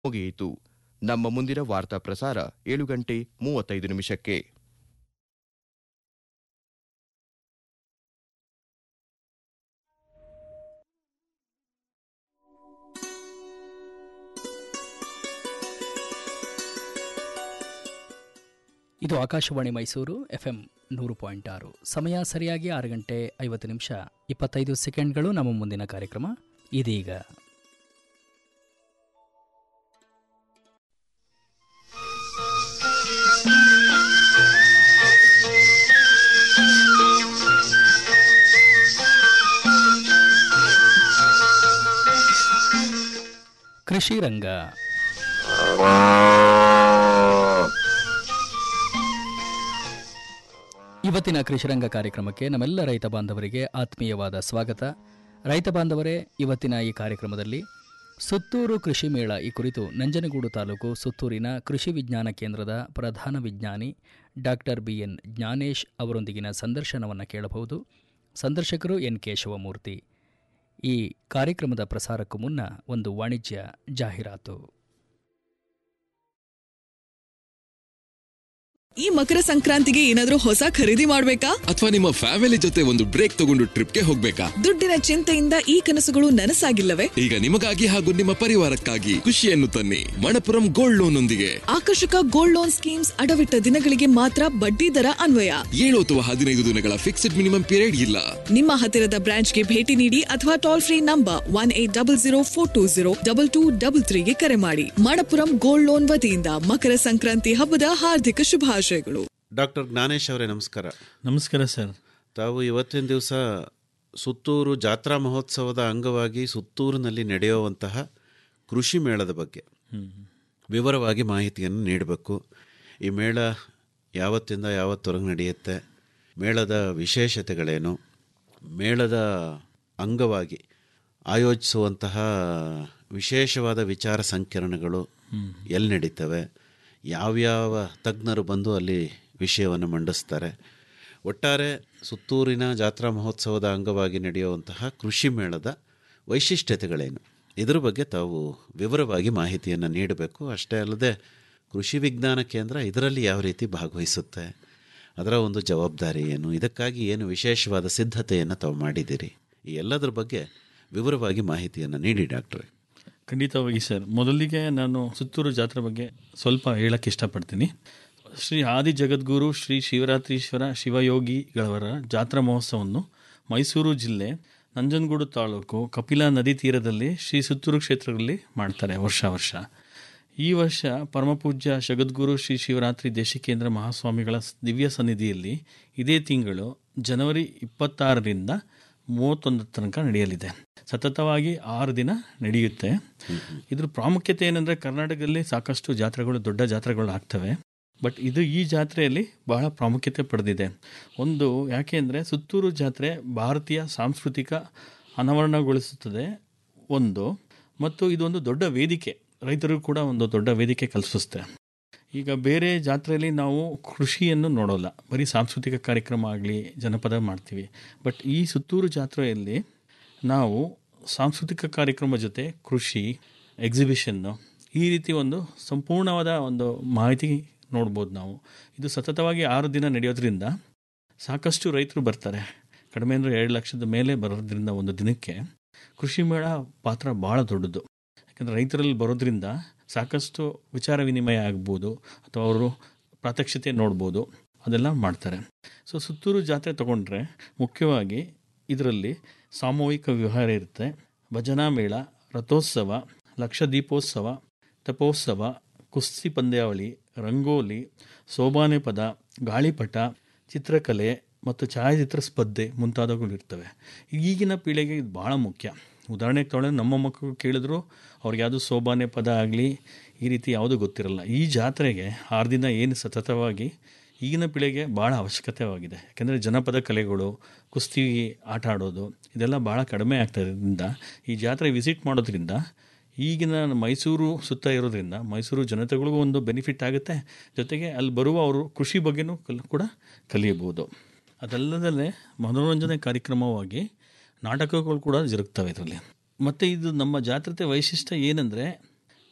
ಮುಗಿಯಿತು ನಮ್ಮ ಮುಂದಿನ ವಾರ್ತಾ ಪ್ರಸಾರ ಏಳು ಗಂಟೆ ಮೂವತ್ತೈದು ನಿಮಿಷಕ್ಕೆ ಇದು ಆಕಾಶವಾಣಿ ಮೈಸೂರು ಎಫ್ ಎಂ ನೂರು ಪಾಯಿಂಟ್ ಆರು ಸಮಯ ಸರಿಯಾಗಿ ಆರು ಗಂಟೆ ಐವತ್ತು ನಿಮಿಷ ಇಪ್ಪತ್ತೈದು ಸೆಕೆಂಡ್ಗಳು ನಮ್ಮ ಮುಂದಿನ ಕಾರ್ಯಕ್ರಮ ಇದೀಗ ಕೃಷಿ ರಂಗ ಇವತ್ತಿನ ಕೃಷಿರಂಗ ಕಾರ್ಯಕ್ರಮಕ್ಕೆ ನಮ್ಮೆಲ್ಲ ರೈತ ಬಾಂಧವರಿಗೆ ಆತ್ಮೀಯವಾದ ಸ್ವಾಗತ ರೈತ ಬಾಂಧವರೇ ಇವತ್ತಿನ ಈ ಕಾರ್ಯಕ್ರಮದಲ್ಲಿ ಸುತ್ತೂರು ಕೃಷಿ ಮೇಳ ಈ ಕುರಿತು ನಂಜನಗೂಡು ತಾಲೂಕು ಸುತ್ತೂರಿನ ಕೃಷಿ ವಿಜ್ಞಾನ ಕೇಂದ್ರದ ಪ್ರಧಾನ ವಿಜ್ಞಾನಿ ಡಾಕ್ಟರ್ ಬಿ ಎನ್ ಜ್ಞಾನೇಶ್ ಅವರೊಂದಿಗಿನ ಸಂದರ್ಶನವನ್ನು ಕೇಳಬಹುದು ಸಂದರ್ಶಕರು ಎನ್ ಕೇಶವಮೂರ್ತಿ ಈ ಕಾರ್ಯಕ್ರಮದ ಪ್ರಸಾರಕ್ಕೂ ಮುನ್ನ ಒಂದು ವಾಣಿಜ್ಯ ಜಾಹೀರಾತು ಈ ಮಕರ ಸಂಕ್ರಾಂತಿಗೆ ಏನಾದ್ರೂ ಹೊಸ ಖರೀದಿ ಮಾಡ್ಬೇಕಾ ಅಥವಾ ನಿಮ್ಮ ಫ್ಯಾಮಿಲಿ ಜೊತೆ ಒಂದು ಬ್ರೇಕ್ ತಗೊಂಡು ಟ್ರಿಪ್ಗೆ ಹೋಗ್ಬೇಕಾ ದುಡ್ಡಿನ ಚಿಂತೆಯಿಂದ ಈ ಕನಸುಗಳು ನನಸಾಗಿಲ್ಲವೇ ಈಗ ನಿಮಗಾಗಿ ಹಾಗೂ ನಿಮ್ಮ ಪರಿವಾರಕ್ಕಾಗಿ ಖುಷಿಯನ್ನು ತನ್ನಿ ಮಣಪುರಂ ಗೋಲ್ಡ್ ಲೋನ್ ಒಂದಿಗೆ ಆಕರ್ಷಕ ಗೋಲ್ಡ್ ಲೋನ್ ಸ್ಕೀಮ್ಸ್ ಅಡವಿಟ್ಟ ದಿನಗಳಿಗೆ ಮಾತ್ರ ಬಡ್ಡಿ ದರ ಅನ್ವಯ ಏಳು ಅಥವಾ ಹದಿನೈದು ದಿನಗಳ ಫಿಕ್ಸ್ಡ್ ಮಿನಿಮಮ್ ಪೀರಿಯಡ್ ಇಲ್ಲ ನಿಮ್ಮ ಹತ್ತಿರದ ಬ್ರಾಂಚ್ಗೆ ಭೇಟಿ ನೀಡಿ ಅಥವಾ toll free number one eight double zero four two zero double two double ತ್ರೀಗೆ ಕರೆ ಮಾಡಿ ಮಣಪುರಂ ಗೋಲ್ಡ್ ಲೋನ್ ವತಿಯಿಂದ ಮಕರ ಸಂಕ್ರಾಂತಿ ಹಬ್ಬದ ಹಾರ್ದಿಕ ಶುಭಾಶಯಗಳು ಡಾಕ್ಟರ್ ಜ್ಞಾನೇಶ್ ಅವರೇ ನಮಸ್ಕಾರ ನಮಸ್ಕಾರ ಸರ್ ತಾವು ಇವತ್ತಿನ ದಿವಸ ಸುತ್ತೂರು ಜಾತ್ರಾ ಮಹೋತ್ಸವದ ಅಂಗವಾಗಿ ಸುತ್ತೂರಿನಲ್ಲಿ ನಡೆಯುವಂತಹ ಕೃಷಿ ಮೇಳದ ಬಗ್ಗೆ ವಿವರವಾಗಿ ಮಾಹಿತಿಯನ್ನು ನೀಡಬೇಕು ಈ ಮೇಳ ಯಾವತ್ತಿಂದ ಯಾವತ್ತವರೆಗೆ ನಡೆಯುತ್ತೆ ಮೇಳದ ವಿಶೇಷತೆಗಳೇನು ಮೇಳದ ಅಂಗವಾಗಿ ಆಯೋಜಿಸುವಂತಹ ವಿಶೇಷವಾದ ವಿಚಾರ ಸಂಕಿರಣಗಳು ಎಲ್ಲಿ ನಡೀತವೆ ಯಾವ್ಯಾವ ತಜ್ಞರು ಬಂದು ಅಲ್ಲಿ ವಿಷಯವನ್ನು ಮಂಡಿಸ್ತಾರೆ ಒಟ್ಟಾರೆ ಸುತ್ತೂರಿನ ಜಾತ್ರಾ ಮಹೋತ್ಸವದ ಅಂಗವಾಗಿ ನಡೆಯುವಂತಹ ಕೃಷಿ ಮೇಳದ ವೈಶಿಷ್ಟ್ಯತೆಗಳೇನು ಇದರ ಬಗ್ಗೆ ತಾವು ವಿವರವಾಗಿ ಮಾಹಿತಿಯನ್ನು ನೀಡಬೇಕು ಅಷ್ಟೇ ಅಲ್ಲದೆ ಕೃಷಿ ವಿಜ್ಞಾನ ಕೇಂದ್ರ ಇದರಲ್ಲಿ ಯಾವ ರೀತಿ ಭಾಗವಹಿಸುತ್ತೆ ಅದರ ಒಂದು ಜವಾಬ್ದಾರಿ ಏನು ಇದಕ್ಕಾಗಿ ಏನು ವಿಶೇಷವಾದ ಸಿದ್ಧತೆಯನ್ನು ತಾವು ಮಾಡಿದ್ದೀರಿ ಈ ಎಲ್ಲದರ ಬಗ್ಗೆ ವಿವರವಾಗಿ ಮಾಹಿತಿಯನ್ನು ನೀಡಿ ಡಾಕ್ಟ್ರೆ ಖಂಡಿತವಾಗಿ ಸರ್ ಮೊದಲಿಗೆ ನಾನು ಸುತ್ತೂರು ಜಾತ್ರೆ ಬಗ್ಗೆ ಸ್ವಲ್ಪ ಹೇಳಕ್ಕೆ ಇಷ್ಟಪಡ್ತೀನಿ ಶ್ರೀ ಆದಿ ಜಗದ್ಗುರು ಶ್ರೀ ಶಿವರಾತ್ರೀಶ್ವರ ಶಿವಯೋಗಿಗಳವರ ಜಾತ್ರಾ ಮಹೋತ್ಸವವನ್ನು ಮೈಸೂರು ಜಿಲ್ಲೆ ನಂಜನಗೂಡು ತಾಲೂಕು ಕಪಿಲಾ ನದಿ ತೀರದಲ್ಲಿ ಶ್ರೀ ಸುತ್ತೂರು ಕ್ಷೇತ್ರದಲ್ಲಿ ಮಾಡ್ತಾರೆ ವರ್ಷ ವರ್ಷ ಈ ವರ್ಷ ಪರಮಪೂಜ್ಯ ಜಗದ್ಗುರು ಶ್ರೀ ಶಿವರಾತ್ರಿ ದೇಶಿಕೇಂದ್ರ ಮಹಾಸ್ವಾಮಿಗಳ ದಿವ್ಯ ಸನ್ನಿಧಿಯಲ್ಲಿ ಇದೇ ತಿಂಗಳು ಜನವರಿ ಇಪ್ಪತ್ತಾರರಿಂದ ಮೂವತ್ತೊಂದರ ತನಕ ನಡೆಯಲಿದೆ ಸತತವಾಗಿ ಆರು ದಿನ ನಡೆಯುತ್ತೆ ಇದ್ರ ಪ್ರಾಮುಖ್ಯತೆ ಏನಂದರೆ ಕರ್ನಾಟಕದಲ್ಲಿ ಸಾಕಷ್ಟು ಜಾತ್ರೆಗಳು ದೊಡ್ಡ ಜಾತ್ರೆಗಳು ಆಗ್ತವೆ ಬಟ್ ಇದು ಈ ಜಾತ್ರೆಯಲ್ಲಿ ಬಹಳ ಪ್ರಾಮುಖ್ಯತೆ ಪಡೆದಿದೆ ಒಂದು ಯಾಕೆ ಅಂದರೆ ಸುತ್ತೂರು ಜಾತ್ರೆ ಭಾರತೀಯ ಸಾಂಸ್ಕೃತಿಕ ಅನಾವರಣಗೊಳಿಸುತ್ತದೆ ಒಂದು ಮತ್ತು ಇದೊಂದು ದೊಡ್ಡ ವೇದಿಕೆ ರೈತರಿಗೂ ಕೂಡ ಒಂದು ದೊಡ್ಡ ವೇದಿಕೆ ಕಲ್ಪಿಸುತ್ತೆ ಈಗ ಬೇರೆ ಜಾತ್ರೆಯಲ್ಲಿ ನಾವು ಕೃಷಿಯನ್ನು ನೋಡೋಲ್ಲ ಬರೀ ಸಾಂಸ್ಕೃತಿಕ ಕಾರ್ಯಕ್ರಮ ಆಗಲಿ ಜನಪದ ಮಾಡ್ತೀವಿ ಬಟ್ ಈ ಸುತ್ತೂರು ಜಾತ್ರೆಯಲ್ಲಿ ನಾವು ಸಾಂಸ್ಕೃತಿಕ ಕಾರ್ಯಕ್ರಮ ಜೊತೆ ಕೃಷಿ ಎಕ್ಸಿಬಿಷನ್ನು ಈ ರೀತಿ ಒಂದು ಸಂಪೂರ್ಣವಾದ ಒಂದು ಮಾಹಿತಿ ನೋಡ್ಬೋದು ನಾವು ಇದು ಸತತವಾಗಿ ಆರು ದಿನ ನಡೆಯೋದ್ರಿಂದ ಸಾಕಷ್ಟು ರೈತರು ಬರ್ತಾರೆ ಕಡಿಮೆ ಅಂದರೆ ಎರಡು ಲಕ್ಷದ ಮೇಲೆ ಬರೋದ್ರಿಂದ ಒಂದು ದಿನಕ್ಕೆ ಕೃಷಿ ಮೇಳ ಪಾತ್ರ ಭಾಳ ದೊಡ್ಡದು ಯಾಕಂದರೆ ರೈತರಲ್ಲಿ ಬರೋದ್ರಿಂದ ಸಾಕಷ್ಟು ವಿಚಾರ ವಿನಿಮಯ ಆಗ್ಬೋದು ಅಥವಾ ಅವರು ಪ್ರಾತ್ಯಕ್ಷತೆ ನೋಡ್ಬೋದು ಅದೆಲ್ಲ ಮಾಡ್ತಾರೆ ಸೊ ಸುತ್ತೂರು ಜಾತ್ರೆ ತಗೊಂಡ್ರೆ ಮುಖ್ಯವಾಗಿ ಇದರಲ್ಲಿ ಸಾಮೂಹಿಕ ವಿಹಾರ ಇರುತ್ತೆ ಭಜನಾ ಮೇಳ ರಥೋತ್ಸವ ಲಕ್ಷ ದೀಪೋತ್ಸವ ತಪೋತ್ಸವ ಕುಸ್ತಿ ಪಂದ್ಯಾವಳಿ ರಂಗೋಲಿ ಸೋಬಾನೆ ಪದ ಗಾಳಿಪಟ ಚಿತ್ರಕಲೆ ಮತ್ತು ಛಾಯಾಚಿತ್ರ ಸ್ಪರ್ಧೆ ಮುಂತಾದವುಗಳು ಇರ್ತವೆ ಈಗಿನ ಪೀಳಿಗೆಗೆ ಇದು ಭಾಳ ಮುಖ್ಯ ಉದಾಹರಣೆಗೆ ತೊಗೊಂಡ್ರೆ ನಮ್ಮ ಮಕ್ಕಳು ಕೇಳಿದ್ರು ಅವ್ರಿಗೆ ಯಾವುದು ಸೋಬಾನೆ ಪದ ಆಗಲಿ ಈ ರೀತಿ ಯಾವುದೂ ಗೊತ್ತಿರಲ್ಲ ಈ ಜಾತ್ರೆಗೆ ಆರು ದಿನ ಏನು ಸತತವಾಗಿ ಈಗಿನ ಪೀಳಿಗೆ ಭಾಳ ಅವಶ್ಯಕತೆವಾಗಿದೆ ಯಾಕೆಂದರೆ ಜನಪದ ಕಲೆಗಳು ಕುಸ್ತಿ ಆಟ ಆಡೋದು ಇದೆಲ್ಲ ಭಾಳ ಕಡಿಮೆ ಆಗ್ತಾ ಇರೋದ್ರಿಂದ ಈ ಜಾತ್ರೆ ವಿಸಿಟ್ ಮಾಡೋದ್ರಿಂದ ಈಗಿನ ಮೈಸೂರು ಸುತ್ತ ಇರೋದ್ರಿಂದ ಮೈಸೂರು ಜನತೆಗಳಿಗೂ ಒಂದು ಬೆನಿಫಿಟ್ ಆಗುತ್ತೆ ಜೊತೆಗೆ ಅಲ್ಲಿ ಬರುವ ಅವರು ಕೃಷಿ ಬಗ್ಗೆನೂ ಕಲ್ ಕೂಡ ಕಲಿಯಬಹುದು ಅದಲ್ಲದಲ್ಲೇ ಮನೋರಂಜನೆ ಕಾರ್ಯಕ್ರಮವಾಗಿ ನಾಟಕಗಳು ಕೂಡ ಜರುಗ್ತವೆ ಇದರಲ್ಲಿ ಮತ್ತು ಇದು ನಮ್ಮ ಜಾತ್ರೆ ವೈಶಿಷ್ಟ್ಯ ಏನಂದರೆ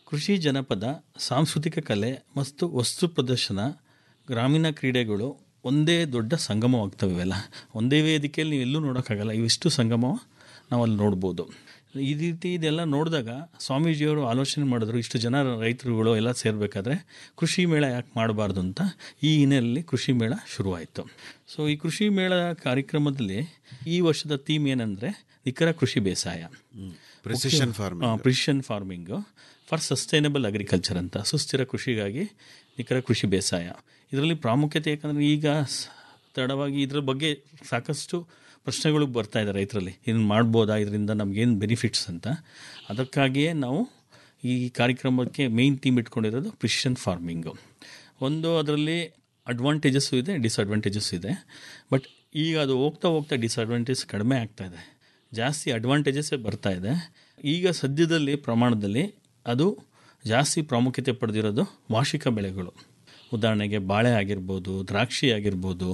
ಕೃಷಿ ಜನಪದ ಸಾಂಸ್ಕೃತಿಕ ಕಲೆ ಮತ್ತು ವಸ್ತು ಪ್ರದರ್ಶನ ಗ್ರಾಮೀಣ ಕ್ರೀಡೆಗಳು ಒಂದೇ ದೊಡ್ಡ ಸಂಗಮವಾಗ್ತವೆ ಇವೆಲ್ಲ ಒಂದೇ ವೇದಿಕೆಯಲ್ಲಿ ನೀವು ಎಲ್ಲೂ ನೋಡೋಕ್ಕಾಗಲ್ಲ ಇವಿಷ್ಟು ಸಂಗಮ ನಾವು ಅಲ್ಲಿ ನೋಡ್ಬೋದು ಈ ರೀತಿ ಇದೆಲ್ಲ ನೋಡಿದಾಗ ಸ್ವಾಮೀಜಿಯವರು ಆಲೋಚನೆ ಮಾಡಿದ್ರು ಇಷ್ಟು ಜನ ರೈತರುಗಳು ಎಲ್ಲ ಸೇರಬೇಕಾದ್ರೆ ಕೃಷಿ ಮೇಳ ಯಾಕೆ ಮಾಡಬಾರ್ದು ಅಂತ ಈ ಹಿನ್ನೆಲೆಯಲ್ಲಿ ಕೃಷಿ ಮೇಳ ಶುರುವಾಯಿತು ಸೊ ಈ ಕೃಷಿ ಮೇಳ ಕಾರ್ಯಕ್ರಮದಲ್ಲಿ ಈ ವರ್ಷದ ಥೀಮ್ ಏನಂದರೆ ನಿಖರ ಕೃಷಿ ಬೇಸಾಯ precision farming precision farming for sustainable agriculture ಅಂತ ಸುಸ್ಥಿರ ಕೃಷಿಗಾಗಿ ನಿಖರ ಕೃಷಿ ಬೇಸಾಯ ಇದರಲ್ಲಿ ಪ್ರಾಮುಖ್ಯತೆ ಯಾಕಂದರೆ ಈಗ ಸ್- ತಡವಾಗಿ ಇದ್ರ ಬಗ್ಗೆ ಸಾಕಷ್ಟು ಪ್ರಶ್ನೆಗಳು ಬರ್ತಾ ಇದೆ ರೈತರಲ್ಲಿ ಇದನ್ನು ಮಾಡ್ಬೋದಾ ಇದರಿಂದ ನಮಗೇನು ಬೆನಿಫಿಟ್ಸ್ ಅಂತ ಅದಕ್ಕಾಗಿಯೇ ನಾವು ಈ ಕಾರ್ಯಕ್ರಮಕ್ಕೆ ಮೇಯ್ನ್ ಥೀಮ್ ಇಟ್ಕೊಂಡಿರೋದು ಪ್ರಿಷನ್ ಫಾರ್ಮಿಂಗು ಒಂದು ಅದರಲ್ಲಿ ಅಡ್ವಾಂಟೇಜಸ್ಸು ಇದೆ ಡಿಸ್ಅಡ್ವಾಂಟೇಜಸ್ ಇದೆ ಬಟ್ ಈಗ ಅದು ಹೋಗ್ತಾ ಹೋಗ್ತಾ ಡಿಸ್ಅಡ್ವಾಂಟೇಜ್ ಕಡಿಮೆ ಆಗ್ತಾ ಇದೆ ಜಾಸ್ತಿ ಅಡ್ವಾಂಟೇಜಸ್ಸೇ ಬರ್ತಾ ಇದೆ ಈಗ ಸದ್ಯದಲ್ಲಿ ಪ್ರಮಾಣದಲ್ಲಿ ಅದು ಜಾಸ್ತಿ ಪ್ರಾಮುಖ್ಯತೆ ಪಡೆದಿರೋದು ವಾರ್ಷಿಕ ಬೆಳೆಗಳು ಉದಾಹರಣೆಗೆ ಬಾಳೆ ಆಗಿರ್ಬೋದು ದ್ರಾಕ್ಷಿ ಆಗಿರ್ಬೋದು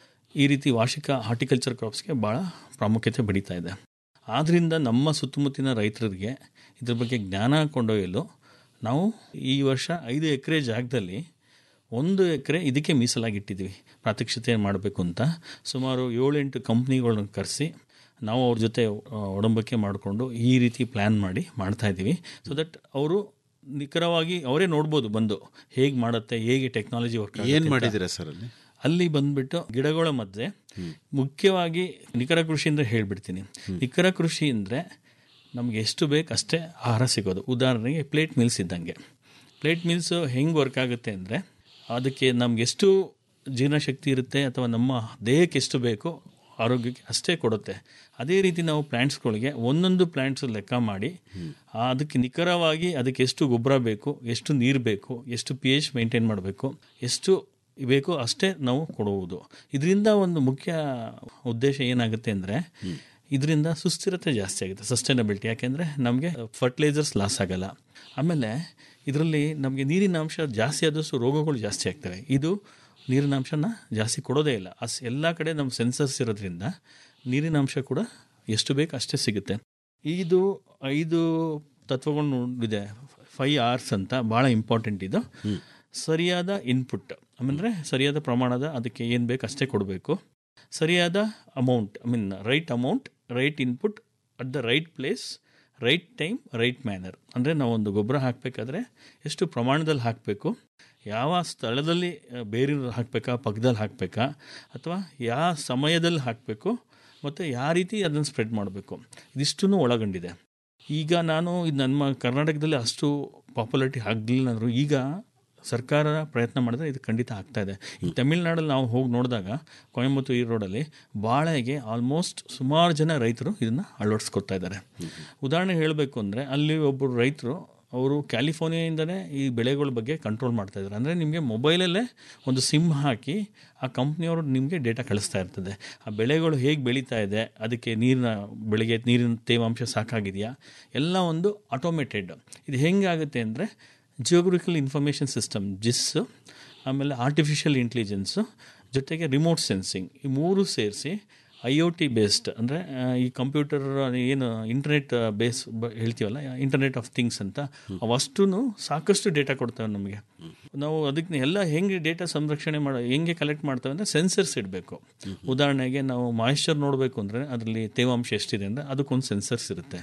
ಈ ರೀತಿ ವಾರ್ಷಿಕ ಹಾರ್ಟಿಕಲ್ಚರ್ ಕ್ರಾಪ್ಸ್ಗೆ ಭಾಳ ಪ್ರಾಮುಖ್ಯತೆ ಬೆಳೀತಾ ಇದೆ ಆದ್ದರಿಂದ ನಮ್ಮ ಸುತ್ತಮುತ್ತಲಿನ ರೈತರಿಗೆ ಇದ್ರ ಬಗ್ಗೆ ಜ್ಞಾನ ಕೊಂಡೊಯ್ಯಲು ನಾವು ಈ ವರ್ಷ ಐದು ಎಕರೆ ಜಾಗದಲ್ಲಿ ಒಂದು ಎಕರೆ ಇದಕ್ಕೆ ಮೀಸಲಾಗಿಟ್ಟಿದ್ವಿ ಪ್ರಾತ್ಯಕ್ಷಿತೆ ಮಾಡಬೇಕು ಅಂತ ಸುಮಾರು ಏಳೆಂಟು ಕಂಪ್ನಿಗಳನ್ನ ಕರೆಸಿ ನಾವು ಅವ್ರ ಜೊತೆ ಆ, ಒಡಂಬಡಿಕೆ ಮಾಡಿಕೊಂಡು ಈ ರೀತಿ ಪ್ಲ್ಯಾನ್ ಮಾಡಿ ಮಾಡ್ತಾ ಇದ್ದೀವಿ ಸೊ ದಟ್ ಅವರು ನಿಖರವಾಗಿ ಅವರೇ ನೋಡ್ಬೋದು ಬಂದು ಹೇಗೆ ಮಾಡುತ್ತೆ ಹೇಗೆ ಟೆಕ್ನಾಲಜಿ ವರ್ಕ್ ಏನು ಮಾಡಿದ್ದೀರಾ ಸರ್ ಅಲ್ಲಿ ಅಲ್ಲಿ ಬಂದ್ಬಿಟ್ಟು ಗಿಡಗಳ ಮಧ್ಯೆ ಮುಖ್ಯವಾಗಿ ನಿಖರ ಕೃಷಿ ಅಂದರೆ ಹೇಳ್ಬಿಡ್ತೀನಿ ನಿಖರ ಕೃಷಿ ಅಂದರೆ ನಮ್ಗೆ ಎಷ್ಟು ಬೇಕು ಅಷ್ಟೇ ಆಹಾರ ಸಿಗೋದು ಉದಾಹರಣೆಗೆ ಪ್ಲೇಟ್ ಮಿಲ್ಸ್ ಇದ್ದಂಗೆ ಪ್ಲೇಟ್ ಮಿಲ್ಸ್ ಹೆಂಗೆ ವರ್ಕ್ ಆಗುತ್ತೆ ಅಂದರೆ ಅದಕ್ಕೆ ನಮ್ಗೆ ಎಷ್ಟು ಜೀರ್ಣಶಕ್ತಿ ಇರುತ್ತೆ ಅಥವಾ ನಮ್ಮ ದೇಹಕ್ಕೆ ಎಷ್ಟು ಬೇಕೋ ಆರೋಗ್ಯಕ್ಕೆ ಅಷ್ಟೇ ಕೊಡುತ್ತೆ ಅದೇ ರೀತಿ ನಾವು ಪ್ಲ್ಯಾಂಟ್ಸ್ಗಳಿಗೆ ಒಂದೊಂದು ಪ್ಲ್ಯಾಂಟ್ಸ್ ಲೆಕ್ಕ ಮಾಡಿ ಆ ಅದಕ್ಕೆ ನಿಖರವಾಗಿ ಅದಕ್ಕೆ ಎಷ್ಟು ಗೊಬ್ಬರ ಬೇಕು ಎಷ್ಟು ನೀರು ಬೇಕು ಎಷ್ಟು ಪಿ ಎಚ್ ಮೇಂಟೈನ್ ಮಾಡಬೇಕು ಎಷ್ಟು ಬೇಕು ಅಷ್ಟೇ ನಾವು ಕೊಡುವುದು ಇದರಿಂದ ಒಂದು ಮುಖ್ಯ ಉದ್ದೇಶ ಏನಾಗುತ್ತೆ ಅಂದರೆ ಇದರಿಂದ ಸುಸ್ಥಿರತೆ ಜಾಸ್ತಿ ಆಗುತ್ತೆ ಸಸ್ಟೈನಬಿಲಿಟಿ ಯಾಕೆಂದರೆ ನಮಗೆ ಫರ್ಟಿಲೈಸರ್ಸ್ ಲಾಸ್ ಆಗಲ್ಲ ಆಮೇಲೆ ಇದರಲ್ಲಿ ನಮಗೆ ನೀರಿನ ಅಂಶ ಜಾಸ್ತಿ ಆದಷ್ಟು ರೋಗಗಳು ಜಾಸ್ತಿ ಆಗ್ತವೆ ಇದು ನೀರಿನ ಅಂಶನ ಜಾಸ್ತಿ ಕೊಡೋದೇ ಇಲ್ಲ ಅಸ್ ಎಲ್ಲ ಕಡೆ ನಮ್ಮ ಸೆನ್ಸರ್ಸ್ ಇರೋದ್ರಿಂದ ನೀರಿನ ಅಂಶ ಕೂಡ ಎಷ್ಟು ಬೇಕು ಅಷ್ಟೇ ಸಿಗುತ್ತೆ ಇದು ಐದು ತತ್ವಗಳು ನೋಡಿದೆ ಫೈ ಆರ್ಸ್ ಅಂತ ಭಾಳ ಇಂಪಾರ್ಟೆಂಟ್ ಇದು ಸರಿಯಾದ ಇನ್ಪುಟ್ ಅಂದರೆ ಸರಿಯಾದ ಪ್ರಮಾಣದ ಅದಕ್ಕೆ ಏನು ಬೇಕು ಅಷ್ಟೇ ಕೊಡಬೇಕು ಸರಿಯಾದ amount I mean right amount right input at the right place right time right manner ಅಂದರೆ ನಾವೊಂದು ಗೊಬ್ಬರ ಹಾಕಬೇಕಾದ್ರೆ ಎಷ್ಟು ಪ್ರಮಾಣದಲ್ಲಿ ಹಾಕಬೇಕು ಯಾವ ಸ್ಥಳದಲ್ಲಿ ಆ, ಬೇರೆ ಹಾಕಬೇಕಾ ಪಕ್ಕದಲ್ಲಿ ಹಾಕಬೇಕಾ ಅಥವಾ ಯಾವ ಸಮಯದಲ್ಲಿ ಹಾಕಬೇಕು ಮತ್ತು ಯಾವ ರೀತಿ ಅದನ್ನು ಸ್ಪ್ರೆಡ್ ಮಾಡಬೇಕು ಇದಿಷ್ಟೂ ಒಳಗೊಂಡಿದೆ ಈಗ ನಾನು ಇದು ನಮ್ಮ ಕರ್ನಾಟಕದಲ್ಲಿ ಅಷ್ಟು ಪಾಪ್ಯುಲಾರಿಟಿ ಆಗಲಿಲ್ಲ ಅಂದರು ಈಗ ಸರ್ಕಾರ ಪ್ರಯತ್ನ ಮಾಡಿದ್ರೆ ಇದು ಖಂಡಿತ ಆಗ್ತಾ ಇದೆ ಈ ತಮಿಳ್ನಾಡಲ್ಲಿ ನಾವು ಹೋಗಿ ನೋಡಿದಾಗ ಕೊಯಂಬತ್ತೂರು ಈ ರೋಡಲ್ಲಿ ಬಾಳೆಗೆ ಆಲ್ಮೋಸ್ಟ್ ಸುಮಾರು ಜನ ರೈತರು ಇದನ್ನು ಅಳವಡಿಸ್ಕೊತಾ ಇದ್ದಾರೆ ಉದಾಹರಣೆ ಹೇಳಬೇಕು ಅಂದರೆ ಅಲ್ಲಿ ಒಬ್ಬರು ರೈತರು ಅವರು ಕ್ಯಾಲಿಫೋರ್ನಿಯಾಯಿಂದನೇ ಈ ಬೆಳೆಗಳ ಬಗ್ಗೆ ಕಂಟ್ರೋಲ್ ಮಾಡ್ತಾ ಇದ್ದಾರೆ ಅಂದರೆ ನಿಮಗೆ ಮೊಬೈಲಲ್ಲೇ ಒಂದು ಸಿಮ್ ಹಾಕಿ ಆ ಕಂಪ್ನಿಯವರು ನಿಮಗೆ ಡೇಟಾ ಕಳಿಸ್ತಾ ಇರ್ತದೆ ಆ ಬೆಳೆಗಳು ಹೇಗೆ ಬೆಳೀತಾ ಇದೆ ಅದಕ್ಕೆ ನೀರಿನ ಬೆಳೆಗೆ ನೀರಿನ ತೇವಾಂಶ ಸಾಕಾಗಿದೆಯಾ ಎಲ್ಲ ಒಂದು ಆಟೋಮೇಟೆಡ್ ಇದು ಹೆಂಗಾಗುತ್ತೆ ಅಂದರೆ ಜಿಯೋಗ್ರಫಿಕಲ್ ಇನ್ಫಾರ್ಮೇಷನ್ ಸಿಸ್ಟಮ್ ಜಿಸ್ ಆಮೇಲೆ ಆರ್ಟಿಫಿಷಿಯಲ್ ಇಂಟೆಲಿಜೆನ್ಸು ಜೊತೆಗೆ ರಿಮೋಟ್ ಸೆನ್ಸಿಂಗ್ ಈ ಮೂರು ಸೇರಿಸಿ ಐ ಒ ಟಿ ಬೇಸ್ಡ್ ಅಂದರೆ ಈ ಕಂಪ್ಯೂಟರ್ ಏನು ಇಂಟರ್ನೆಟ್ ಬೇಸ್ ಬ ಹೇಳ್ತೀವಲ್ಲ ಇಂಟರ್ನೆಟ್ ಆಫ್ ಥಿಂಗ್ಸ್ ಅಂತ ಅವಷ್ಟು ಸಾಕಷ್ಟು ಡೇಟಾ ಕೊಡ್ತವೆ ನಮಗೆ ನಾವು ಅದಕ್ಕೆ ಎಲ್ಲ ಹೆಂಗೆ ಡೇಟಾ ಸಂರಕ್ಷಣೆ ಮಾಡೋ ಹೆಂಗೆ ಕಲೆಕ್ಟ್ ಮಾಡ್ತೇವೆ ಅಂದರೆ ಸೆನ್ಸರ್ಸ್ ಇಡಬೇಕು ಉದಾಹರಣೆಗೆ ನಾವು ಮಾಯಿಶ್ಚರ್ ನೋಡಬೇಕು ಅಂದರೆ ಅದರಲ್ಲಿ ತೇವಾಂಶ ಎಷ್ಟಿದೆ ಅಂದರೆ ಅದಕ್ಕೊಂದು ಸೆನ್ಸರ್ಸ್ ಇರುತ್ತೆ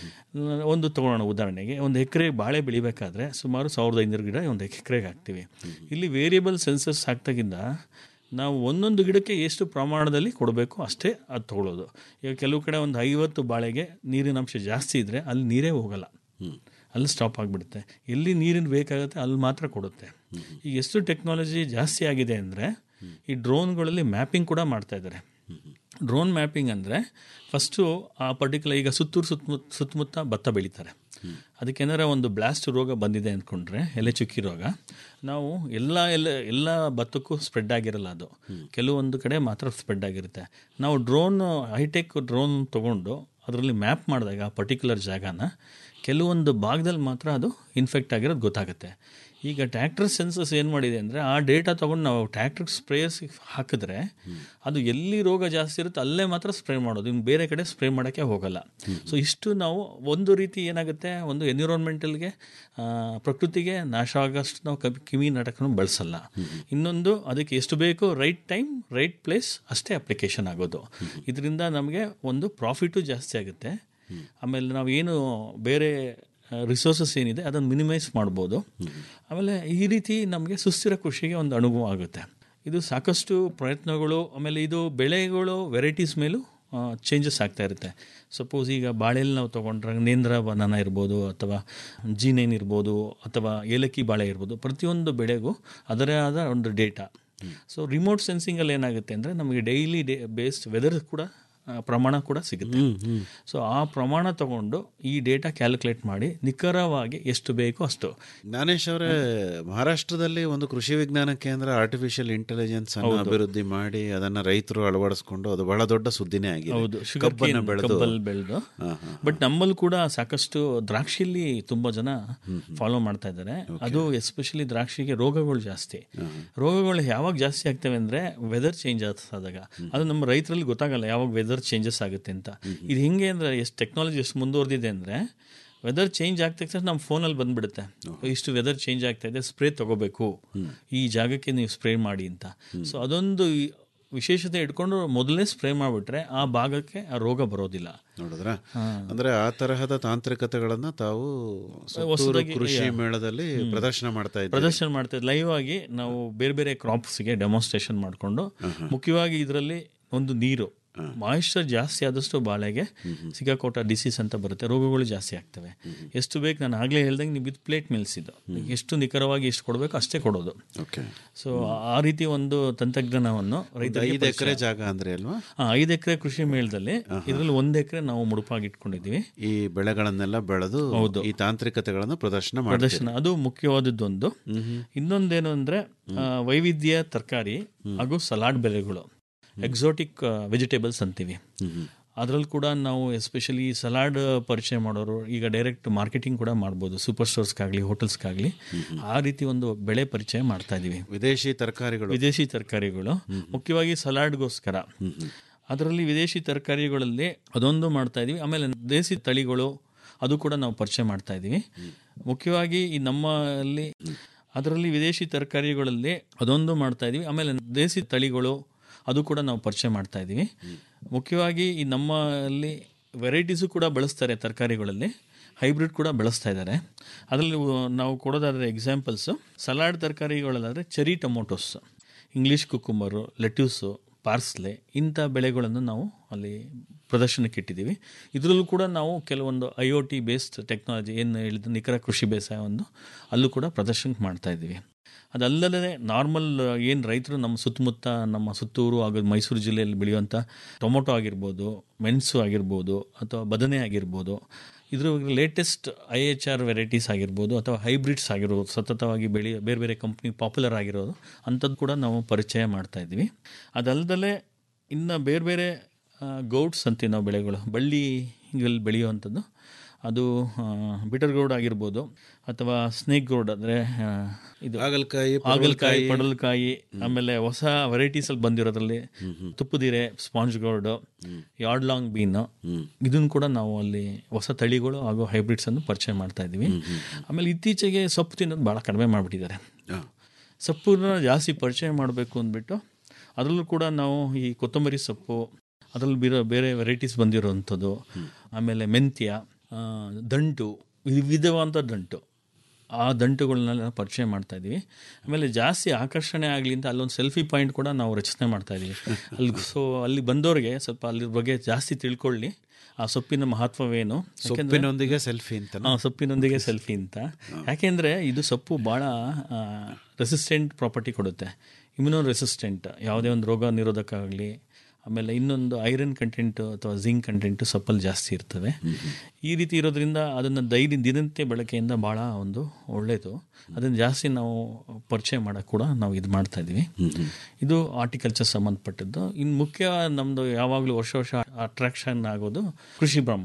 ಒಂದು ತೊಗೊಳ್ಳೋಣ ಉದಾಹರಣೆಗೆ ಒಂದು ಎಕರೆ ಬಾಳೆ ಬೆಳಿಬೇಕಾದ್ರೆ ಸುಮಾರು ಸಾವಿರದ ಐನೂರು ಗಿಡ ಒಂದು ಎಕರೆಗೆ ಹಾಕ್ತೀವಿ ಇಲ್ಲಿ ವೇರಿಯಬಲ್ ಸೆನ್ಸರ್ಸ್ ಹಾಕ್ದಾಗಿಂದ ನಾವು ಒಂದೊಂದು ಗಿಡಕ್ಕೆ ಎಷ್ಟು ಪ್ರಮಾಣದಲ್ಲಿ ಕೊಡಬೇಕು ಅಷ್ಟೇ ಅದು ತೊಗೊಳ್ಳೋದು ಈಗ ಕೆಲವು ಕಡೆ ಒಂದು ಐವತ್ತು ಬಾಳೆಗೆ ನೀರಿನ ಅಂಶ ಜಾಸ್ತಿ ಇದ್ದರೆ ಅಲ್ಲಿ ನೀರೇ ಹೋಗಲ್ಲ ಅಲ್ಲಿ ಸ್ಟಾಪ್ ಆಗಿಬಿಡುತ್ತೆ ಎಲ್ಲಿ ನೀರಿನ ಬೇಕಾಗುತ್ತೆ ಅಲ್ಲಿ ಮಾತ್ರ ಕೊಡುತ್ತೆ ಈಗ ಎಷ್ಟು ಟೆಕ್ನಾಲಜಿ ಜಾಸ್ತಿ ಆಗಿದೆ ಅಂದರೆ ಈ ಡ್ರೋನ್ಗಳಲ್ಲಿ ಮ್ಯಾಪಿಂಗ್ ಕೂಡ ಮಾಡ್ತಾ ಇದ್ದಾರೆ ಡ್ರೋನ್ ಮ್ಯಾಪಿಂಗ್ ಅಂದರೆ ಫಸ್ಟು ಆ ಪರ್ಟಿಕ್ಯುಲರ್ ಈಗ ಸುತ್ತೂರು ಸುತ್ತಮುತ್ತ ಸುತ್ತಮುತ್ತ ಭತ್ತ ಬೆಳೀತಾರೆ ಅದಕ್ಕೇನಾರ ಒಂದು ಬ್ಲಾಸ್ಟ್ ರೋಗ ಬಂದಿದೆ ಅಂದ್ಕೊಂಡ್ರೆ ಎಲೆ ಚುಕ್ಕಿ ರೋಗ ನಾವು ಎಲ್ಲ ಎಲ್ಲ ಎಲ್ಲ ಭತ್ತಕ್ಕೂ ಸ್ಪ್ರೆಡ್ ಆಗಿರಲ್ಲ ಅದು ಕೆಲವೊಂದು ಕಡೆ ಮಾತ್ರ ಸ್ಪ್ರೆಡ್ ಆಗಿರುತ್ತೆ ನಾವು ಡ್ರೋನ್ ಹೈಟೆಕ್ ಡ್ರೋನ್ ತೊಗೊಂಡು ಅದರಲ್ಲಿ ಮ್ಯಾಪ್ ಮಾಡಿದಾಗ ಆ ಪರ್ಟಿಕ್ಯುಲರ್ ಜಾಗನ ಕೆಲವೊಂದು ಭಾಗದಲ್ಲಿ ಮಾತ್ರ ಅದು ಇನ್ಫೆಕ್ಟ್ ಆಗಿರೋದು ಗೊತ್ತಾಗುತ್ತೆ ಈಗ ಟ್ಯಾಕ್ಟರ್ ಸೆನ್ಸಸ್ ಏನು ಮಾಡಿದೆ ಅಂದರೆ ಆ ಡೇಟಾ ತೊಗೊಂಡು ನಾವು ಟ್ಯಾಕ್ಟರ್ ಸ್ಪ್ರೇಯರ್ಸ್ ಹಾಕಿದ್ರೆ ಅದು ಎಲ್ಲಿ ರೋಗ ಜಾಸ್ತಿ ಇರುತ್ತೆ ಅಲ್ಲೇ ಮಾತ್ರ ಸ್ಪ್ರೇ ಮಾಡೋದು ಇನ್ನು ಬೇರೆ ಕಡೆ ಸ್ಪ್ರೇ ಮಾಡೋಕ್ಕೆ ಹೋಗಲ್ಲ ಸೊ ಇಷ್ಟು ನಾವು ಒಂದು ರೀತಿ ಏನಾಗುತ್ತೆ ಒಂದು ಎನ್ವಿರಾನ್ಮೆಂಟಲ್ಗೆ ಪ್ರಕೃತಿಗೆ ನಾಶ ಆಗೋಷ್ಟು ನಾವು ಕಬ್ ಕಿವಿ ನಾಟಕನ ಬಳಸಲ್ಲ ಇನ್ನೊಂದು ಅದಕ್ಕೆ ಎಷ್ಟು ಬೇಕು ರೈಟ್ ಟೈಮ್ ರೈಟ್ ಪ್ಲೇಸ್ ಅಷ್ಟೇ ಅಪ್ಲಿಕೇಶನ್ ಆಗೋದು ಇದರಿಂದ ನಮಗೆ ಒಂದು ಪ್ರಾಫಿಟು ಜಾಸ್ತಿ ಆಗುತ್ತೆ ಆಮೇಲೆ ನಾವು ಏನು ಬೇರೆ ರಿಸೋರ್ಸಸ್ ಏನಿದೆ ಅದನ್ನು ಮಿನಿಮೈಸ್ ಮಾಡ್ಬೋದು ಆಮೇಲೆ ಈ ರೀತಿ ನಮಗೆ ಸುಸ್ಥಿರ ಕೃಷಿಗೆ ಒಂದು ಅನುಭವ ಆಗುತ್ತೆ ಇದು ಸಾಕಷ್ಟು ಪ್ರಯತ್ನಗಳು ಆಮೇಲೆ ಇದು ಬೆಳೆಗಳು ವೆರೈಟೀಸ್ ಮೇಲೂ ಚೇಂಜಸ್ ಆಗ್ತಾ ಇರುತ್ತೆ ಸಪೋಸ್ ಈಗ ಬಾಳೆಯಲ್ಲಿ ನಾವು ತೊಗೊಂಡ್ರೆ ನೇಂದ್ರ ಬನಾನ ಇರ್ಬೋದು ಅಥವಾ ಜೀನೇನ್ ಇರ್ಬೋದು ಅಥವಾ ಏಲಕ್ಕಿ ಬಾಳೆ ಇರ್ಬೋದು ಪ್ರತಿಯೊಂದು ಬೆಳೆಗೂ ಅದರೇ ಆದ ಒಂದು ಡೇಟಾ ಸೊ ರಿಮೋಟ್ ಸೆನ್ಸಿಂಗಲ್ಲಿ ಏನಾಗುತ್ತೆ ಅಂದರೆ ನಮಗೆ ಡೈಲಿ ಡೇ ಬೇಸ್ಡ್ ವೆದರ್ ಕೂಡ ಆ, ಪ್ರಮಾಣ ಕೂಡ ಸಿಗುತ್ತೆ ಸೊ ಆ ಪ್ರಮಾಣ ತಗೊಂಡು ಈ ಡೇಟಾ ಕ್ಯಾಲ್ಕುಲೇಟ್ ಮಾಡಿ ನಿಖರವಾಗಿ ಎಷ್ಟು ಬೇಕೋ ಅಷ್ಟು ಜ್ಞಾನೇಶ್ ಅವರೇ ಮಹಾರಾಷ್ಟ್ರದಲ್ಲಿ ಒಂದು ಕೃಷಿ ವಿಜ್ಞಾನ ಕೇಂದ್ರ ಆರ್ಟಿಫಿಷಿಯಲ್ ಇಂಟೆಲಿಜೆನ್ಸ್ ಅನ್ನು ಅಭಿವೃದ್ಧಿ ಮಾಡಿ ಅದನ್ನ ರೈತರು ಅಳವಡಿಸಿಕೊಂಡು ಅದು ಬಹಳ ದೊಡ್ಡ ಸುದ್ದಿನೇ ಆಗಿದೆ ಹೌದು ಶುಗರ್ ಕಬ್ಬನ್ನ ಬೆಳೆದು ಕಬ್ಬಲ್ಲಿ ಬೆಳೆದು ಬಟ್ ನಮ್ಮಲ್ಲಿ ಕೂಡ ಸಾಕಷ್ಟು ದ್ರಾಕ್ಷಿಯಲ್ಲಿ ತುಂಬಾ ಜನ ಫಾಲೋ ಮಾಡ್ತಾ ಇದ್ದಾರೆ ಅದು ಎಸ್ಪೆಷಲಿ ದ್ರಾಕ್ಷಿಗೆ ರೋಗಗಳು ಜಾಸ್ತಿ ರೋಗಗಳು ಯಾವಾಗ ಜಾಸ್ತಿ ಆಗ್ತವೆ ಅಂದ್ರೆ ವೆದರ್ ಚೇಂಜ್ ಆದಾಗ ಅದು ನಮ್ಮ ರೈತರಲ್ಲಿ ಗೊತ್ತಾಗಲ್ಲ ಯಾವಾಗ ವೆದರ್ ಚೇಂಜಸ್ ಆಗುತ್ತೆ ಅಂತ ಇದು ಹಿಂಗೆ ಅಂದ್ರೆ ಎಷ್ಟು ಟೆಕ್ನಾಲಜಿ ಎಷ್ಟು ಮುಂದುವರೆದಿದೆ ಅಂದ್ರೆ ವೆದರ್ ಚೇಂಜ್ ಆಗ್ತಾ ತಕ್ಷಣ ನಮ್ಮ ಫೋನಲ್ಲಿ ಬಂದ್ಬಿಡುತ್ತೆ ಇಷ್ಟು ವೆದರ್ ಚೇಂಜ್ ಆಗ್ತಾ ಇದೆ ಸ್ಪ್ರೇ ತಗೋಬೇಕು ಈ ಜಾಗಕ್ಕೆ ನೀವು ಸ್ಪ್ರೇ ಮಾಡಿ ಅಂತ ಸೊ ಅದೊಂದು ಈ ವಿಶೇಷತೆ ಇಟ್ಕೊಂಡು ಮೊದಲೇ ಸ್ಪ್ರೇ ಮಾಡಿಬಿಟ್ರೆ ಆ ಭಾಗಕ್ಕೆ ಆ ರೋಗ ಬರೋದಿಲ್ಲ ನೋಡಿದ್ರ ಅಂದ್ರೆ ಆ ತರಹದ ತಾಂತ್ರಿಕತೆಗಳನ್ನ ತಾವು ಸುತ್ತೂರು ಕೃಷಿ ಮೇಳದಲ್ಲಿ ಪ್ರದರ್ಶನ ಮಾಡ್ತಾ ಇದ್ದೀವಿ ಪ್ರದರ್ಶನ ಮಾಡ್ತಾ ಲೈವ್ ಆಗಿ ನಾವು ಬೇರೆ ಬೇರೆ ಕ್ರಾಪ್ಸ್ಗೆ ಡೆಮಾನ್ಸ್ಟ್ರೇಷನ್ ಮಾಡಿಕೊಂಡು ಮುಖ್ಯವಾಗಿ ಇದರಲ್ಲಿ ಒಂದು ನೀರು ಮಾಯಿಶ್ಚರ್ ಜಾಸ್ತಿ ಆದಷ್ಟು ಬಾಳೆಗೆ ಸಿಗಾಕೋಟ ಡಿಸೀಸ್ ಅಂತ ಬರುತ್ತೆ ರೋಗಗಳು ಜಾಸ್ತಿ ಆಗ್ತವೆ ಎಷ್ಟು ಬೇಕು ನಾನು ಆಗಲೇ ಹೇಳ್ದಂಗೆ ನೀವು ಇದು ಪ್ಲೇಟ್ ಮೇಲ್ಸಿದ್ದು ಎಷ್ಟು ನಿಖರವಾಗಿ ಎಷ್ಟು ಕೊಡಬೇಕು ಅಷ್ಟೇ ಕೊಡೋದು ಓಕೆ ಸೊ ಆ ರೀತಿ ಒಂದು ತಂತ್ರಜ್ಞಾನವನ್ನು ರೈತರಿಗೆ ಐದು ಎಕರೆ ಜಾಗ ಅಂದ್ರೆ ಅಲ್ವಾ ಆ, ಐದು ಎಕರೆ ಕೃಷಿ ಮೇಳದಲ್ಲಿ ಇದರಲ್ಲಿ ಒಂದು ಎಕರೆ ನಾವು ಮುಡುಪಾಗಿ ಇಟ್ಕೊಂಡಿದ್ದೀವಿ ಈ ಬೆಳೆಗಳನ್ನೆಲ್ಲ ಬೆಳೆದು ಈ ತಾಂತ್ರಿಕತೆಗಳನ್ನು ಪ್ರದರ್ಶನ ಮಾಡಿ ಪ್ರದರ್ಶನ ಅದು ಮುಖ್ಯವಾದದ್ದೊಂದು ಇನ್ನೊಂದೇನು ಅಂದ್ರೆ ಆ, ವೈವಿಧ್ಯ ತರಕಾರಿ ಹಾಗೂ ಸಲಾಡ್ ಬೆಳೆಗಳು ಎಕ್ಸಾಟಿಕ್ ವೆಜಿಟೇಬಲ್ಸ್ ಅಂತೀವಿ ಅದರಲ್ಲಿ ಕೂಡ ನಾವು ಎಸ್ಪೆಷಲಿ ಸಲಾಡ್ ಪರಿಚಯ ಮಾಡೋರು ಈಗ ಡೈರೆಕ್ಟ್ ಮಾರ್ಕೆಟಿಂಗ್ ಕೂಡ ಮಾಡ್ಬೋದು ಸೂಪರ್ ಸ್ಟೋರ್ಸ್ಗಾಗಲಿ ಹೋಟೆಲ್ಸ್ಗಾಗಲಿ ಆ ರೀತಿ ಒಂದು ಬೆಳೆ ಪರಿಚಯ ಮಾಡ್ತಾ ಇದೀವಿ ವಿದೇಶಿ ತರಕಾರಿಗಳು ವಿದೇಶಿ ತರಕಾರಿಗಳು ಮುಖ್ಯವಾಗಿ ಸಲಾಡ್ಗೋಸ್ಕರ ಅದರಲ್ಲಿ ವಿದೇಶಿ ತರಕಾರಿಗಳಲ್ಲಿ ಅದೊಂದು ಮಾಡ್ತಾ ಇದೀವಿ ಆಮೇಲೆ ದೇಸಿ ತಳಿಗಳು ಅದು ಕೂಡ ನಾವು ಪರಿಚಯ ಮಾಡ್ತಾ ಇದೀವಿ ಮುಖ್ಯವಾಗಿ ಈ ನಮ್ಮಲ್ಲಿ ಅದರಲ್ಲಿ ವಿದೇಶಿ ತರಕಾರಿಗಳಲ್ಲಿ ಅದೊಂದು ಮಾಡ್ತಾ ಇದೀವಿ ಆಮೇಲೆ ದೇಸಿ ತಳಿಗಳು ಅದು ಕೂಡ ನಾವು ಪರಿಚಯ ಮಾಡ್ತಾ ಇದೀವಿ ಮುಖ್ಯವಾಗಿ ಈ ನಮ್ಮಲ್ಲಿ ವೆರೈಟೀಸು ಕೂಡ ಬಳಸ್ತಾರೆ ತರಕಾರಿಗಳಲ್ಲಿ ಹೈಬ್ರಿಡ್ ಕೂಡ ಬೆಳೆಸ್ತಾ ಇದ್ದಾರೆ ಅದರಲ್ಲಿ ನಾವು ಕೊಡೋದಾದರೆ ಎಕ್ಸಾಂಪಲ್ಸು ಸಲಾಡ್ ತರಕಾರಿಗಳಲ್ಲಾದರೆ cherry tomatoes English cucumber lettuce parsley ಇಂಥ ಬೆಳೆಗಳನ್ನು ನಾವು ಅಲ್ಲಿ ಪ್ರದರ್ಶನಕ್ಕೆ ಇಟ್ಟಿದ್ದೀವಿ ಇದರಲ್ಲೂ ಕೂಡ ನಾವು ಕೆಲವೊಂದು I O T based technology ಏನು ಹೇಳಿದ ನಿಖರ ಕೃಷಿ ಬೇಸಾಯವನ್ನು ಅಲ್ಲೂ ಕೂಡ ಪ್ರದರ್ಶನಕ್ಕೆ ಮಾಡ್ತಾ ಇದ್ದೀವಿ ಅದಲ್ಲದೆ ನಾರ್ಮಲ್ ಏನು ರೈತರು ನಮ್ಮ ಸುತ್ತಮುತ್ತ ನಮ್ಮ ಸುತ್ತೂರು ಹಾಗೂ ಮೈಸೂರು ಜಿಲ್ಲೆಯಲ್ಲಿ ಬೆಳೆಯುವಂಥ ಟೊಮೊಟೊ ಆಗಿರ್ಬೋದು ಮೆಣಸು ಆಗಿರ್ಬೋದು ಅಥವಾ ಬದನೆ ಆಗಿರ್ಬೋದು ಇದ್ರ latest I H R varieties ಆಗಿರ್ಬೋದು ಅಥವಾ ಹೈಬ್ರಿಡ್ಸ್ ಆಗಿರ್ಬೋದು ಸತತವಾಗಿ ಬೆಳೆ ಬೇರೆ ಬೇರೆ ಕಂಪ್ನಿ ಪಾಪ್ಯುಲರ್ ಆಗಿರೋದು ಅಂಥದ್ದು ಕೂಡ ನಾವು ಪರಿಚಯ ಮಾಡ್ತಾ ಇದ್ವಿ ಅದಲ್ಲದೆ ಇನ್ನು ಬೇರೆ ಬೇರೆ ಗೌಡ್ಸ್ ಅಂತೀವಿ ನಾವು ಬೆಳೆಗಳು ಬಳ್ಳಿಗಳಲ್ಲಿ ಬೆಳೆಯುವಂಥದ್ದು ಅದು ಬಿಟರ್ ಗೌಡ್ ಆಗಿರ್ಬೋದು ಅಥವಾ ಸ್ನೇಕ್ ಗೌಡ್ ಅಂದರೆ ಇದು ಹಾಗಲಕಾಯಿ ಹಾಗಲಕಾಯಿ ಪಡಲಕಾಯಿ ಆಮೇಲೆ ಹೊಸ ವೆರೈಟೀಸ್ ಅಲ್ಲಿ ಬಂದಿರೋದ್ರಲ್ಲಿ ತುಪ್ಪದಿರೆ sponge gourd yard long bean ಇದನ್ನು ಕೂಡ ನಾವು ಅಲ್ಲಿ ಹೊಸ ತಳಿಗಳು ಹಾಗೂ ಹೈಬ್ರಿಡ್ಸ್ ಅನ್ನು ಪರಿಚಯ ಮಾಡ್ತಾ ಇದ್ದೀವಿ ಆಮೇಲೆ ಇತ್ತೀಚೆಗೆ ಸೊಪ್ಪು ತಿನ್ನೋದು ಭಾಳ ಕಡಿಮೆ ಮಾಡಿಬಿಟ್ಟಿದ್ದಾರೆ ಸೊಪ್ಪನ್ನ ಜಾಸ್ತಿ ಪರಿಚಯ ಮಾಡಬೇಕು ಅಂದ್ಬಿಟ್ಟು ಅದರಲ್ಲೂ ಕೂಡ ನಾವು ಈ ಕೊತ್ತಂಬರಿ ಸೊಪ್ಪು ಅದರಲ್ಲಿ ಬಿರೋ ಬೇರೆ ವೆರೈಟೀಸ್ ಬಂದಿರೋವಂಥದ್ದು ಆಮೇಲೆ ಮೆಂತ್ಯ ಆ, ದಂಟು ವಿವಿಧವಾದ ದಂಟು ಆ ದಂಟುಗಳನ್ನೆಲ್ಲ ಪರಿಚಯ ಮಾಡ್ತಾ ಇದ್ದೀವಿ ಆಮೇಲೆ ಜಾಸ್ತಿ ಆಕರ್ಷಣೆ ಆಗಲಿ ಅಂತ ಅಲ್ಲೊಂದು ಸೆಲ್ಫಿ ಪಾಯಿಂಟ್ ಕೂಡ ನಾವು ರಚನೆ ಮಾಡ್ತಾ ಇದ್ದೀವಿ ಅಲ್ಲಿ ಸೊ ಅಲ್ಲಿ ಬಂದವ್ರಿಗೆ ಸ್ವಲ್ಪ ಅಲ್ಲಿ ಬಗ್ಗೆ ಜಾಸ್ತಿ ತಿಳ್ಕೊಳ್ಳಿ ಆ ಸೊಪ್ಪಿನ ಮಹತ್ವವೇನು ಯಾಕೆಂದ್ರೆ- ಸೊಪ್ಪಿನೊಂದಿಗೆ ಸೆಲ್ಫಿ ಅಂತ ಆ, ಸೊಪ್ಪಿನೊಂದಿಗೆ ಸೆಲ್ಫಿ ಅಂತ ಯಾಕೆಂದರೆ ಇದು ಸೊಪ್ಪು ಭಾಳ ರೆಸಿಸ್ಟೆಂಟ್ ಪ್ರಾಪರ್ಟಿ ಕೊಡುತ್ತೆ ಇಮ್ಯುನೋ ರೆಸಿಸ್ಟೆಂಟ್ ಯಾವುದೇ ಒಂದು ರೋಗ ನಿರೋಧಕ ಆಗಲಿ ಆಮೇಲೆ ಇನ್ನೊಂದು ಐರನ್ ಕಂಟೆಂಟ್ ಅಥವಾ ಜಿಂಕ್ ಕಂಟೆಂಟ್ ಸೊಪ್ಪಲ್ಲಿ ಜಾಸ್ತಿ ಇರ್ತವೆ ಈ ರೀತಿ ಇರೋದ್ರಿಂದ ಅದನ್ನು ದೈನಿ ದಿನನಿತ್ಯ ಬಳಕೆಯಿಂದ ಭಾಳ ಒಂದು ಒಳ್ಳೆಯದು ಅದನ್ನು ಜಾಸ್ತಿ ನಾವು ಪರಿಚಯ ಮಾಡೋಕ್ಕೆ ಕೂಡ ನಾವು ಇದು ಮಾಡ್ತಾ ಇದ್ದೀವಿ ಇದು ಆರ್ಟಿಕಲ್ಚರ್ ಸಂಬಂಧಪಟ್ಟದ್ದು ಇನ್ನು ಮುಖ್ಯ ನಮ್ಮದು ಯಾವಾಗಲೂ ವರ್ಷ ವರ್ಷ ಅಟ್ರಾಕ್ಷನ್ ಆಗೋದು ಕೃಷಿ ಬ್ರಹ್ಮಾಂಡ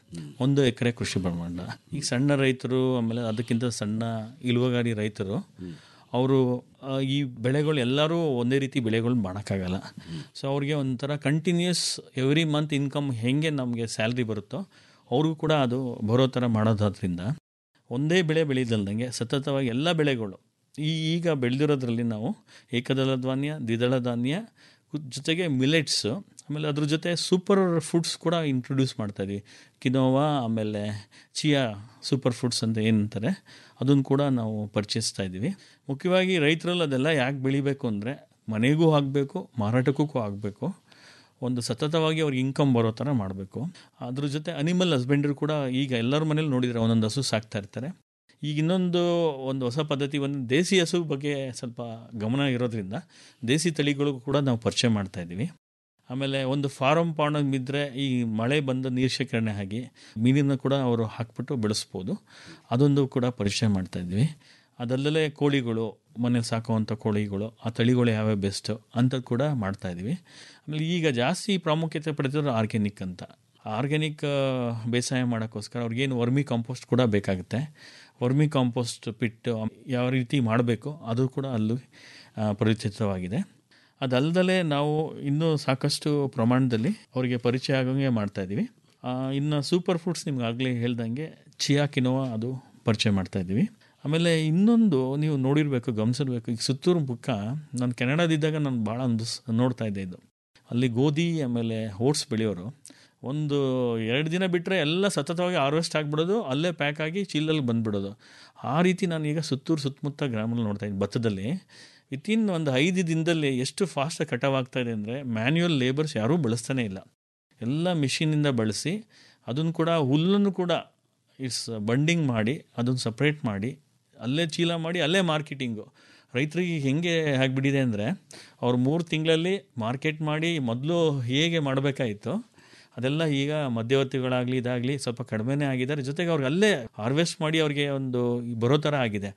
ಒಂದು ಎಕರೆ ಕೃಷಿ ಬ್ರಹ್ಮಾಂಡ ಈಗ ಸಣ್ಣ ರೈತರು ಆಮೇಲೆ ಅದಕ್ಕಿಂತ ಸಣ್ಣ ಇಳುವಗಾರಿ ರೈತರು ಅವರು ಈ ಬೆಳೆಗಳು ಎಲ್ಲರೂ ಒಂದೇ ರೀತಿ ಬೆಳೆಗಳು ಮಾಡೋಕ್ಕಾಗಲ್ಲ ಸೊ ಅವ್ರಿಗೆ ಒಂಥರ ಕಂಟಿನ್ಯೂಸ್ ಎವ್ರಿ ಮಂತ್ ಇನ್ಕಮ್ ಹೆಂಗೆ ನಮಗೆ ಸ್ಯಾಲ್ರಿ ಬರುತ್ತೋ ಅವ್ರಿಗೂ ಕೂಡ ಅದು ಬರೋ ಥರ ಮಾಡೋದಾದ್ರಿಂದ ಒಂದೇ ಬೆಳೆ ಬೆಳೆದಲ್ದಂಗೆ ಸತತವಾಗಿ ಎಲ್ಲ ಬೆಳೆಗಳು ಈ ಈಗ ಬೆಳೆದಿರೋದ್ರಲ್ಲಿ ನಾವು ಏಕದಳ ಧಾನ್ಯ ದ್ವಿದಳ ಧಾನ್ಯ ಕು- ಜೊತೆಗೆ ಮಿಲೆಟ್ಸು ಆಮೇಲೆ ಅದ್ರ ಜೊತೆ ಸೂಪರ್ ಫುಡ್ಸ್ ಕೂಡ ಇಂಟ್ರೊಡ್ಯೂಸ್ ಮಾಡ್ತಾ ಇದೀವಿ ಕಿನೋವಾ ಆಮೇಲೆ ಚಿಯಾ ಸೂಪರ್ ಫುಡ್ಸ್ ಅಂತ ಏನಂತಾರೆ ಅದನ್ನು ಕೂಡ ನಾವು ಪರಿಚಯಿಸ್ತಾ ಇದ್ದೀವಿ ಮುಖ್ಯವಾಗಿ ರೈತರಲ್ಲಿ ಅದೆಲ್ಲ ಯಾಕೆ ಬೆಳಿಬೇಕು ಅಂದರೆ ಮನೆಗೂ ಆಗಬೇಕು ಮಾರಾಟಕ್ಕೂ ಆಗಬೇಕು ಒಂದು ಸತತವಾಗಿ ಅವ್ರಿಗೆ ಇನ್ಕಮ್ ಬರೋ ಥರ ಮಾಡಬೇಕು ಅದ್ರ ಜೊತೆ ಅನಿಮಲ್ ಹಸ್ಬೆಂಡ್ರಿ ಕೂಡ ಈಗ ಎಲ್ಲರ ಮನೇಲಿ ನೋಡಿದರೆ ಒಂದೊಂದು ಹಸು ಸಾಕ್ತಾ ಇರ್ತಾರೆ ಈಗ ಇನ್ನೊಂದು ಒಂದು ಹೊಸ ಪದ್ಧತಿ ಒಂದು ದೇಸಿ ಹಸು ಬಗ್ಗೆ ಸ್ವಲ್ಪ ಗಮನ ಇರೋದ್ರಿಂದ ದೇಸಿ ತಳಿಗಳು ಕೂಡ ನಾವು ಪರಿಚಯ ಮಾಡ್ತಾ ಇದ್ದೀವಿ ಆಮೇಲೆ ಒಂದು ಫಾರಮ್ ಪಾಂಡ್ ಇದ್ದರೆ ಈ ಮಳೆ ಬಂದ ನೀರು ಶೇಖರಣೆ ಆಗಿ ಮೀನಿನ ಕೂಡ ಅವರು ಹಾಕ್ಬಿಟ್ಟು ಬೆಳೆಸ್ಬೋದು ಅದೊಂದು ಕೂಡ ಪರಿಚಯ ಮಾಡ್ತಾ ಇದ್ವಿ ಅದಲ್ಲದೆ ಕೋಳಿಗಳು ಮನೇಲಿ ಸಾಕುವಂಥ ಕೋಳಿಗಳು ಆ ತಳಿಗಳು ಯಾವ್ಯಾವ ಬೆಸ್ಟ್ ಅಂತ ಕೂಡ ಮಾಡ್ತಾ ಇದ್ವಿ ಆಮೇಲೆ ಈಗ ಜಾಸ್ತಿ ಪ್ರಾಮುಖ್ಯತೆ ಪಡೆದಿರೋ ಆರ್ಗ್ಯಾನಿಕ್ ಅಂತ ಆರ್ಗ್ಯಾನಿಕ್ ಬೇಸಾಯ ಮಾಡೋಕ್ಕೋಸ್ಕರ ಅವ್ರಿಗೇನು ವರ್ಮಿ ಕಾಂಪೋಸ್ಟ್ ಕೂಡ ಬೇಕಾಗುತ್ತೆ ವರ್ಮಿ ಕಾಂಪೋಸ್ಟ್ ಪಿಟ್ ಯಾವ ರೀತಿ ಮಾಡಬೇಕು ಅದು ಕೂಡ ಅಲ್ಲೂ ಆ, ಪರಿಚಿತವಾಗಿದೆ ಅದಲ್ಲದೆ ನಾವು ಇನ್ನೂ ಸಾಕಷ್ಟು ಪ್ರಮಾಣದಲ್ಲಿ ಅವರಿಗೆ ಪರಿಚಯ ಆಗೋಂಗೆ ಮಾಡ್ತಾ ಇದ್ದೀವಿ ಆ, ಇನ್ನು ಸೂಪರ್ ಫುಡ್ಸ್ ನಿಮ್ಗೆ ಆಗಲೇ ಹೇಳ್ದಂಗೆ ಚಿಯಾ ಕಿನೋವಾ ಅದು ಪರಿಚಯ ಮಾಡ್ತಾ ಇದ್ದೀವಿ ಆಮೇಲೆ ಇನ್ನೊಂದು ನೀವು ನೋಡಿರಬೇಕು ಗಮನಿಸಿರ್ಬೇಕು ಈಗ ಸುತ್ತೂರು ಬುಕ್ಕ ನಾನು ಕೆನಡಾದಿದ್ದಾಗ ನಾನು ಭಾಳ ಒಂದು ಸ್- ನೋಡ್ತಾ ಇದ್ದೆ ಇದು ಅಲ್ಲಿ ಗೋಧಿ ಆಮೇಲೆ ಓಟ್ಸ್ ಬೆಳೆಯೋರು ಒಂದು ಎರಡು ದಿನ ಬಿಟ್ಟರೆ ಎಲ್ಲ ಸತತವಾಗಿ ಹಾರ್ವೆಸ್ಟ್ ಆಗಿಬಿಡೋದು ಅಲ್ಲೇ ಪ್ಯಾಕ್ ಆಗಿ ಚೀಲಲ್ಲಿ ಬಂದುಬಿಡೋದು ಆ ರೀತಿ ನಾನು ಈಗ ಸುತ್ತೂರು ಸುತ್ತಮುತ್ತ ಗ್ರಾಮದಲ್ಲಿ ನೋಡ್ತಾ ಇದ್ದೀನಿ ಭತ್ತದಲ್ಲಿ ವಿತಿನ್ ಒಂದು ಐದು ದಿನದಲ್ಲಿ ಎಷ್ಟು ಫಾಸ್ಟಾಗಿ ಕಟಾವ್ ಆಗ್ತಾ ಇದೆ ಅಂದರೆ ಮ್ಯಾನ್ಯುಯಲ್ ಲೇಬರ್ಸ್ ಯಾರೂ ಬಳಸ್ತಾನೆ ಇಲ್ಲ ಎಲ್ಲ ಮಿಷಿನಿಂದ ಬಳಸಿ ಅದನ್ನು ಕೂಡ ಹುಲ್ಲನ್ನು ಕೂಡ ಇಟ್ಸ್ ಬಂಡಿಂಗ್ ಮಾಡಿ ಅದನ್ನು ಸಪ್ರೇಟ್ ಮಾಡಿ ಅಲ್ಲೇ ಚೀಲ ಮಾಡಿ ಅಲ್ಲೇ ಮಾರ್ಕೆಟಿಂಗು ರೈತರಿಗೆ ಹೆಂಗೆ ಆಗಿಬಿಟ್ಟಿದೆ ಅಂದರೆ ಅವ್ರು ಮೂರು ತಿಂಗಳಲ್ಲಿ ಮಾರ್ಕೆಟ್ ಮಾಡಿ ಮೊದಲು ಹೇಗೆ ಮಾಡಬೇಕಾಯಿತು ಅದೆಲ್ಲ ಈಗ ಮಧ್ಯವರ್ತಿಗಳಾಗಲಿ ಇದಾಗಲಿ ಸ್ವಲ್ಪ ಕಡಿಮೆನೇ ಆಗಿದ್ದಾರೆ ಜೊತೆಗೆ ಅವ್ರಿಗೆ ಅಲ್ಲೇ ಹಾರ್ವೆಸ್ಟ್ ಮಾಡಿ ಅವ್ರಿಗೆ ಒಂದು ಬರೋ ಥರ ಆಗಿದೆ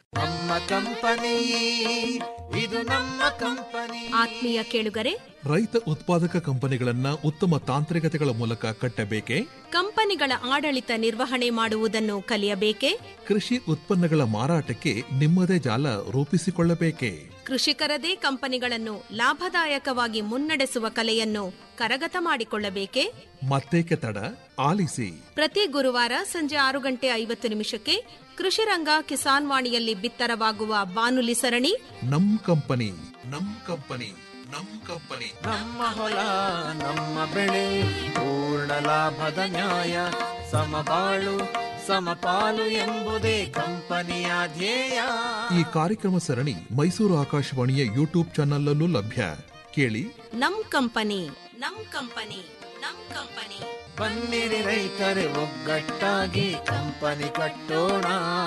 ಆತ್ಮೀಯ ಕೇಳುಗರೆ ರೈತ ಉತ್ಪಾದಕ ಕಂಪನಿಗಳನ್ನ ಉತ್ತಮ ತಾಂತ್ರಿಕತೆಗಳ ಮೂಲಕ ಕಟ್ಟಬೇಕೆ ಕಂಪನಿಗಳ ಆಡಳಿತ ನಿರ್ವಹಣೆ ಮಾಡುವುದನ್ನು ಕಲಿಯಬೇಕೆ ಕೃಷಿ ಉತ್ಪನ್ನಗಳ ಮಾರಾಟಕ್ಕೆ ನಿಮ್ಮದೇ ಜಾಲ ರೂಪಿಸಿಕೊಳ್ಳಬೇಕೆ ಕೃಷಿಕರದೇ ಕಂಪನಿಗಳನ್ನು ಲಾಭದಾಯಕವಾಗಿ ಮುನ್ನಡೆಸುವ ಕಲೆಯನ್ನು ಕರಗತ ಮಾಡಿಕೊಳ್ಳಬೇಕೆ ಮತ್ತೇಕೆ ತಡ ಆಲಿಸಿ ಪ್ರತಿ ಗುರುವಾರ ಸಂಜೆ ಆರು ಗಂಟೆ ಐವತ್ತು ನಿಮಿಷಕ್ಕೆ ಕೃಷಿ ರಂಗ ಕಿಸಾನ್ ವಾಣಿಯಲ್ಲಿ ಬಿತ್ತರವಾಗುವ ಬಾನುಲಿ ಸರಣಿ ನಮ್ ಕಂಪನಿ ನಮ್ ಕಂಪನಿ ನಮ್ ಕಂಪನಿ ನಮ್ಮ ಹೊಲ ನಮ್ಮ ಬೆಳೆ ಪೂರ್ಣ ಲಾಭದ ನ್ಯಾಯ ಸಮಬಾಳು ಸಮಪಾಲು ಎಂಬುದೇ ಕಂಪನಿಯ ಧ್ಯೇಯ ಈ ಕಾರ್ಯಕ್ರಮ ಸರಣಿ ಮೈಸೂರು ಆಕಾಶವಾಣಿಯ ಯೂಟ್ಯೂಬ್ ಚಾನಲ್ ಲಭ್ಯ ಕೇಳಿ ನಮ್ ಕಂಪನಿ ನಮ್ ಕಂಪನಿ ನಮ್ ಕಂಪನಿ ಬನ್ನಿರಿ ರೈತರೆ ಒಗ್ಗಟ್ಟಾಗಿ ಕಂಪನಿ ಕಟ್ಟೋಣ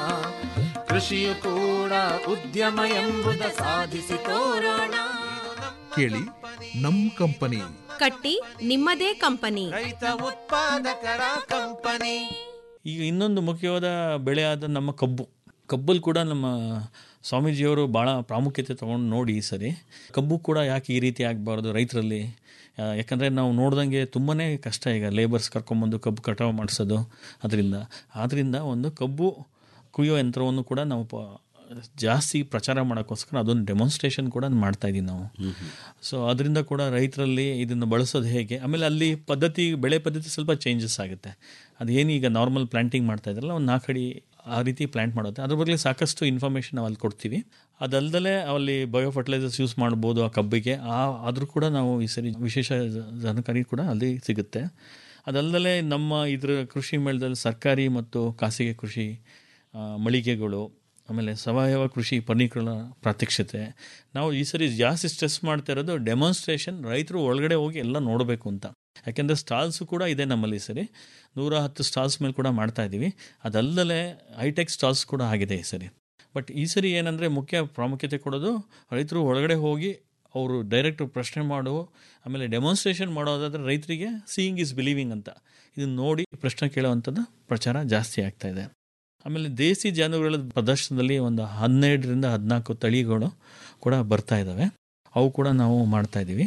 ಕೃಷಿಯು ಕೂಡ ಉದ್ಯಮ ಎಂಬುದ ಸಾಧಿಸಿ ತೋರೋಣ ಕೇಳಿ ನಮ್ ಕಂಪನಿ ಕಟ್ಟಿ ನಿಮ್ಮದೇ ಕಂಪನಿ ರೈತ ಉತ್ಪಾದಕರ ಕಂಪನಿ ಈಗ ಇನ್ನೊಂದು ಮುಖ್ಯವಾದ ಬೆಳೆ ಆದ ನಮ್ಮ ಕಬ್ಬು ಕಬ್ಬಲ್ಲಿ ಕೂಡ ನಮ್ಮ ಸ್ವಾಮೀಜಿಯವರು ಭಾಳ ಪ್ರಾಮುಖ್ಯತೆ ತೊಗೊಂಡು ನೋಡಿ ಈ ಸರಿ ಕಬ್ಬು ಕೂಡ ಯಾಕೆ ಈ ರೀತಿ ಆಗಬಾರ್ದು ರೈತರಲ್ಲಿ ಆ, ಯಾಕಂದರೆ ನಾವು ನೋಡ್ದಂಗೆ ತುಂಬಾ ಕಷ್ಟ ಈಗ ಲೇಬರ್ಸ್ ಕರ್ಕೊಂಬಂದು ಕಬ್ಬು ಕಟಾವು ಮಾಡಿಸೋದು ಅದರಿಂದ ಆದ್ದರಿಂದ ಒಂದು ಕಬ್ಬು ಕುಯ್ಯೋ ಯಂತ್ರವನ್ನು ಕೂಡ ನಾವು ಪ ಜಾಸ್ತಿ ಪ್ರಚಾರ ಮಾಡೋಕ್ಕೋಸ್ಕರ ಅದೊಂದು ಡೆಮಾನ್ಸ್ಟ್ರೇಷನ್ ಕೂಡ ಮಾಡ್ತಾ ಇದ್ದೀವಿ ನಾವು ಸೊ ಅದರಿಂದ ಕೂಡ ರೈತರಲ್ಲಿ ಇದನ್ನು ಬಳಸೋದು ಹೇಗೆ ಆಮೇಲೆ ಅಲ್ಲಿ ಪದ್ಧತಿ ಬೆಳೆ ಪದ್ಧತಿ ಸ್ವಲ್ಪ ಚೇಂಜಸ್ ಆಗುತ್ತೆ ಅದೇನು ಈಗ ನಾರ್ಮಲ್ ಪ್ಲಾಂಟಿಂಗ್ ಮಾಡ್ತಾ ಇದ್ರಲ್ಲ ಒಂದು ನಾಲ್ಕು ಅಡಿ ಆ ರೀತಿ ಪ್ಲಾಂಟ್ ಮಾಡುತ್ತೆ ಅದ್ರ ಬಗ್ಗೆ ಸಾಕಷ್ಟು ಇನ್ಫಾರ್ಮೇಷನ್ ನಾವು ಅಲ್ಲಿ ಕೊಡ್ತೀವಿ ಅದಲ್ದಲೇ ಅಲ್ಲಿ ಬಯೋ ಫರ್ಟಿಲೈಸರ್ಸ್ ಯೂಸ್ ಮಾಡ್ಬೋದು ಆ ಕಬ್ಬಿಗೆ ಆ ಆದರೂ ಕೂಡ ನಾವು ಈ ಸರಿ ವಿಶೇಷ ಜಾನಕಾರಿ ಕೂಡ ಅಲ್ಲಿ ಸಿಗುತ್ತೆ ಅದಲ್ಲದೆ ನಮ್ಮ ಇದ್ರ ಕೃಷಿ ಮೇಳದಲ್ಲಿ ಸರ್ಕಾರಿ ಮತ್ತು ಖಾಸಗಿ ಕೃಷಿ ಆ, ಮಳಿಗೆಗಳು ಆಮೇಲೆ ಸಾವಯವ ಕೃಷಿ ಪನ್ನೀಕರಣ ಪ್ರಾತ್ಯಕ್ಷತೆ ನಾವು ಈ ಸರಿ ಜಾಸ್ತಿ ಸ್ಟ್ರೆಸ್ ಮಾಡ್ತಾ ಇರೋದು ಡೆಮಾನ್ಸ್ಟ್ರೇಷನ್ ರೈತರು ಒಳಗಡೆ ಹೋಗಿ ಎಲ್ಲ ನೋಡಬೇಕು ಅಂತ ಯಾಕೆಂದರೆ ಸ್ಟಾಲ್ಸು ಕೂಡ ಇದೆ ನಮ್ಮಲ್ಲಿ ಈ ಸರಿ ನೂರ ಹತ್ತು ಸ್ಟಾಲ್ಸ್ ಮೇಲೆ ಕೂಡ ಮಾಡ್ತಾ ಇದ್ದೀವಿ ಅದಲ್ಲದೆ ಹೈಟೆಕ್ ಸ್ಟಾಲ್ಸ್ ಕೂಡ ಆಗಿದೆ ಈ ಸರಿ ಬಟ್ ಈ ಸರಿ ಏನಂದರೆ ಮುಖ್ಯ ಪ್ರಾಮುಖ್ಯತೆ ಕೊಡೋದು ರೈತರು ಒಳಗಡೆ ಹೋಗಿ ಅವರು ಡೈರೆಕ್ಟ್ ಪ್ರಶ್ನೆ ಮಾಡೋ ಆಮೇಲೆ ಡೆಮಾನ್ಸ್ಟ್ರೇಷನ್ ಮಾಡೋದಾದ್ರೆ ರೈತರಿಗೆ ಸೀಯಿಂಗ್ ಇಸ್ ಬಿಲೀವಿಂಗ್ ಅಂತ ಇದನ್ನು ನೋಡಿ ಪ್ರಶ್ನೆ ಕೇಳೋವಂಥದ್ದು ಪ್ರಚಾರ ಜಾಸ್ತಿ ಆಗ್ತಾ ಇದೆ ಆಮೇಲೆ ದೇಸಿ ಜಾನುವಾರುಗಳ ಪ್ರದರ್ಶನದಲ್ಲಿ ಒಂದು ಹನ್ನೆರಡರಿಂದ ಹದಿನಾಲ್ಕು ತಳಿಗಳು ಕೂಡ ಬರ್ತಾ ಇದ್ದಾವೆ ಅವು ಕೂಡ ನಾವು ಮಾಡ್ತಾ ಇದ್ದೀವಿ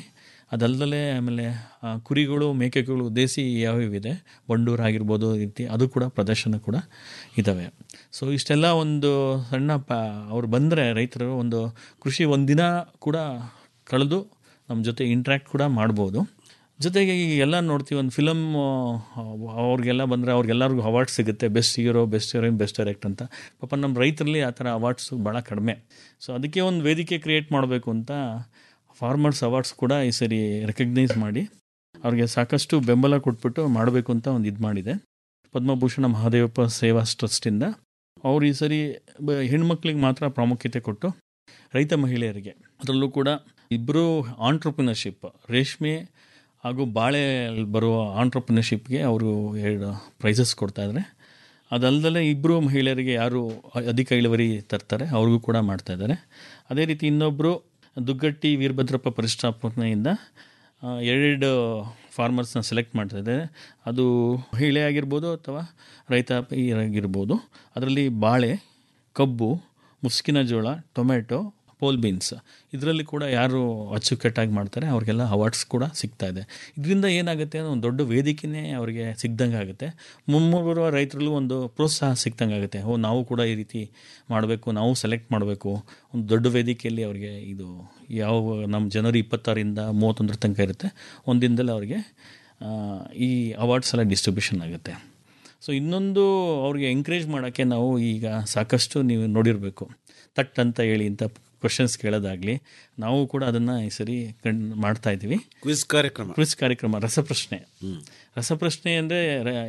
ಅದಲ್ಲದೆ ಆಮೇಲೆ ಆ, ಕುರಿಗಳು ಮೇಕೆಗಳು ದೇಸಿ ಯಾವ್ಯಾವಿದೆ ಬಂಡೂರು ಆಗಿರ್ಬೋದು ಈ ರೀತಿ ಅದು ಕೂಡ ಪ್ರದರ್ಶನ ಕೂಡ ಇದ್ದಾವೆ ಸೊ ಇಷ್ಟೆಲ್ಲ ಒಂದು ಸಣ್ಣ ಪ ಅವ್ರು ಬಂದರೆ ರೈತರು ಒಂದು ಕೃಷಿ ಒಂದಿನ ಕೂಡ ಕಳೆದು ನಮ್ಮ ಜೊತೆ ಇಂಟ್ರ್ಯಾಕ್ಟ್ ಕೂಡ ಮಾಡ್ಬೋದು ಜೊತೆಗೆ ಈಗ ಎಲ್ಲ ನೋಡ್ತೀವಿ ಒಂದು ಫಿಲಮ್ ಅವ್ರಿಗೆಲ್ಲ ಬಂದರೆ ಅವ್ರಿಗೆಲ್ಲರಿಗೂ ಅವಾರ್ಡ್ ಸಿಗುತ್ತೆ best hero best heroine best direct ಅಂತ ಪಾಪ ನಮ್ಮ ರೈತರಲ್ಲಿ ಆ ಥರ ಅವಾರ್ಡ್ಸು ಭಾಳ ಕಡಿಮೆ ಸೊ ಅದಕ್ಕೆ ಒಂದು ವೇದಿಕೆ ಕ್ರಿಯೇಟ್ ಮಾಡಬೇಕು ಅಂತ ಫಾರ್ಮರ್ಸ್ ಅವಾರ್ಡ್ಸ್ ಕೂಡ ಈ ಸರಿ ರೆಕಗ್ನೈಸ್ ಮಾಡಿ ಅವ್ರಿಗೆ ಸಾಕಷ್ಟು ಬೆಂಬಲ ಕೊಟ್ಬಿಟ್ಟು ಮಾಡಬೇಕು ಅಂತ ಒಂದು ಇದು ಮಾಡಿದೆ ಪದ್ಮಭೂಷಣ ಮಹಾದೇವಪ್ಪ ಸೇವಾ ಟ್ರಸ್ಟಿಂದ ಅವ್ರು ಈ ಸರಿ ಬ- ಹೆಣ್ಮಕ್ಳಿಗೆ ಮಾತ್ರ ಪ್ರಾಮುಖ್ಯತೆ ಕೊಟ್ಟು ರೈತ ಮಹಿಳೆಯರಿಗೆ ಅದರಲ್ಲೂ ಕೂಡ ಇಬ್ಬರು ಆಂಟ್ರಪ್ರಿನರ್ಶಿಪ್ ರೇಷ್ಮೆ ಹಾಗೂ ಬಾಳೆ ಬರುವ ಆಂಟ್ರಪ್ರಿನರ್ಶಿಪ್ಗೆ ಅವರು ಎರಡು ಪ್ರೈಸಸ್ ಕೊಡ್ತಾ ಇದ್ದಾರೆ ಅದಲ್ಲದೆ ಇಬ್ಬರು ಮಹಿಳೆಯರಿಗೆ ಯಾರು ಅಧಿಕ ಇಳುವರಿ ತರ್ತಾರೆ ಅವ್ರಿಗೂ ಕೂಡ ಮಾಡ್ತಾ ಇದ್ದಾರೆ ಅದೇ ರೀತಿ ಇನ್ನೊಬ್ಬರು ದುಗ್ಗಟ್ಟಿ ವೀರಭದ್ರಪ್ಪ ಪರಿಷ್ಠಾಪನೆಯಿಂದ ಆ, ಎರಡು ಫಾರ್ಮರ್ಸ್ನ ಸೆಲೆಕ್ಟ್ ಮಾಡ್ತಾ ಇದ್ದಾರೆ ಅದು ಮಹಿಳೆ ಆಗಿರ್ಬೋದು ಅಥವಾ ರೈತ ಆಗಿರ್ಬೋದು ಅದರಲ್ಲಿ ಬಾಳೆ ಕಬ್ಬು ಮುಸ್ಕಿನ ಜೋಳ ಟೊಮೆಟೊ ಪೋಲ್ ಬೀನ್ಸ್ ಇದರಲ್ಲಿ ಕೂಡ ಯಾರು ಅಚ್ಚುಕಟ್ಟಾಗಿ ಮಾಡ್ತಾರೆ ಅವ್ರಿಗೆಲ್ಲ ಅವಾರ್ಡ್ಸ್ ಕೂಡ ಸಿಗ್ತಾ ಇದೆ ಇದರಿಂದ ಏನಾಗುತ್ತೆ ಅಂದ್ರೆ ಒಂದು ದೊಡ್ಡ ವೇದಿಕೆನೇ ಅವರಿಗೆ ಸಿಗ್ದಂಗೆ ಆಗುತ್ತೆ ಮುಮ್ಮೂರು ರೈತರಲ್ಲೂ ಒಂದು ಪ್ರೋತ್ಸಾಹ ಸಿಗ್ದಂಗೆ ಆಗುತ್ತೆ ಓ ನಾವು ಕೂಡ ಈ ರೀತಿ ಮಾಡಬೇಕು ನಾವು ಸೆಲೆಕ್ಟ್ ಮಾಡಬೇಕು ಒಂದು ದೊಡ್ಡ ವೇದಿಕೆಯಲ್ಲಿ ಅವರಿಗೆ ಇದು ಯಾವ ನಮ್ಮ ಜನವರಿ ಇಪ್ಪತ್ತಾರರಿಂದ ಮೂವತ್ತೊಂದರ ತನಕ ಇರುತ್ತೆ ಒಂದು ದಿನದಲ್ಲಿ ಅವರಿಗೆ ಆ, ಈ ಅವಾರ್ಡ್ಸ್ ಎಲ್ಲ ಡಿಸ್ಟ್ರಿಬ್ಯೂಷನ್ ಆಗುತ್ತೆ ಸೊ ಇನ್ನೊಂದು ಅವ್ರಿಗೆ ಎಂಕರೇಜ್ ಮಾಡೋಕ್ಕೆ ನಾವು ಈಗ ಸಾಕಷ್ಟು ನೀವು ನೋಡಿರಬೇಕು ತಟ್ ಅಂತ ಹೇಳಿ ಅಂತ ಕ್ವಶನ್ಸ್ ಕೇಳೋದಾಗಲಿ ನಾವು ಕೂಡ ಅದನ್ನು ಈ ಸರಿ ಕಣ್ ಮಾಡ್ತಾ ಇದ್ದೀವಿ ಕ್ವಿಜ್ ಕಾರ್ಯಕ್ರಮ ಕ್ವಿಜ್ ಕಾರ್ಯಕ್ರಮ ರಸಪ್ರಶ್ನೆ ರಸಪ್ರಶ್ನೆ ಅಂದರೆ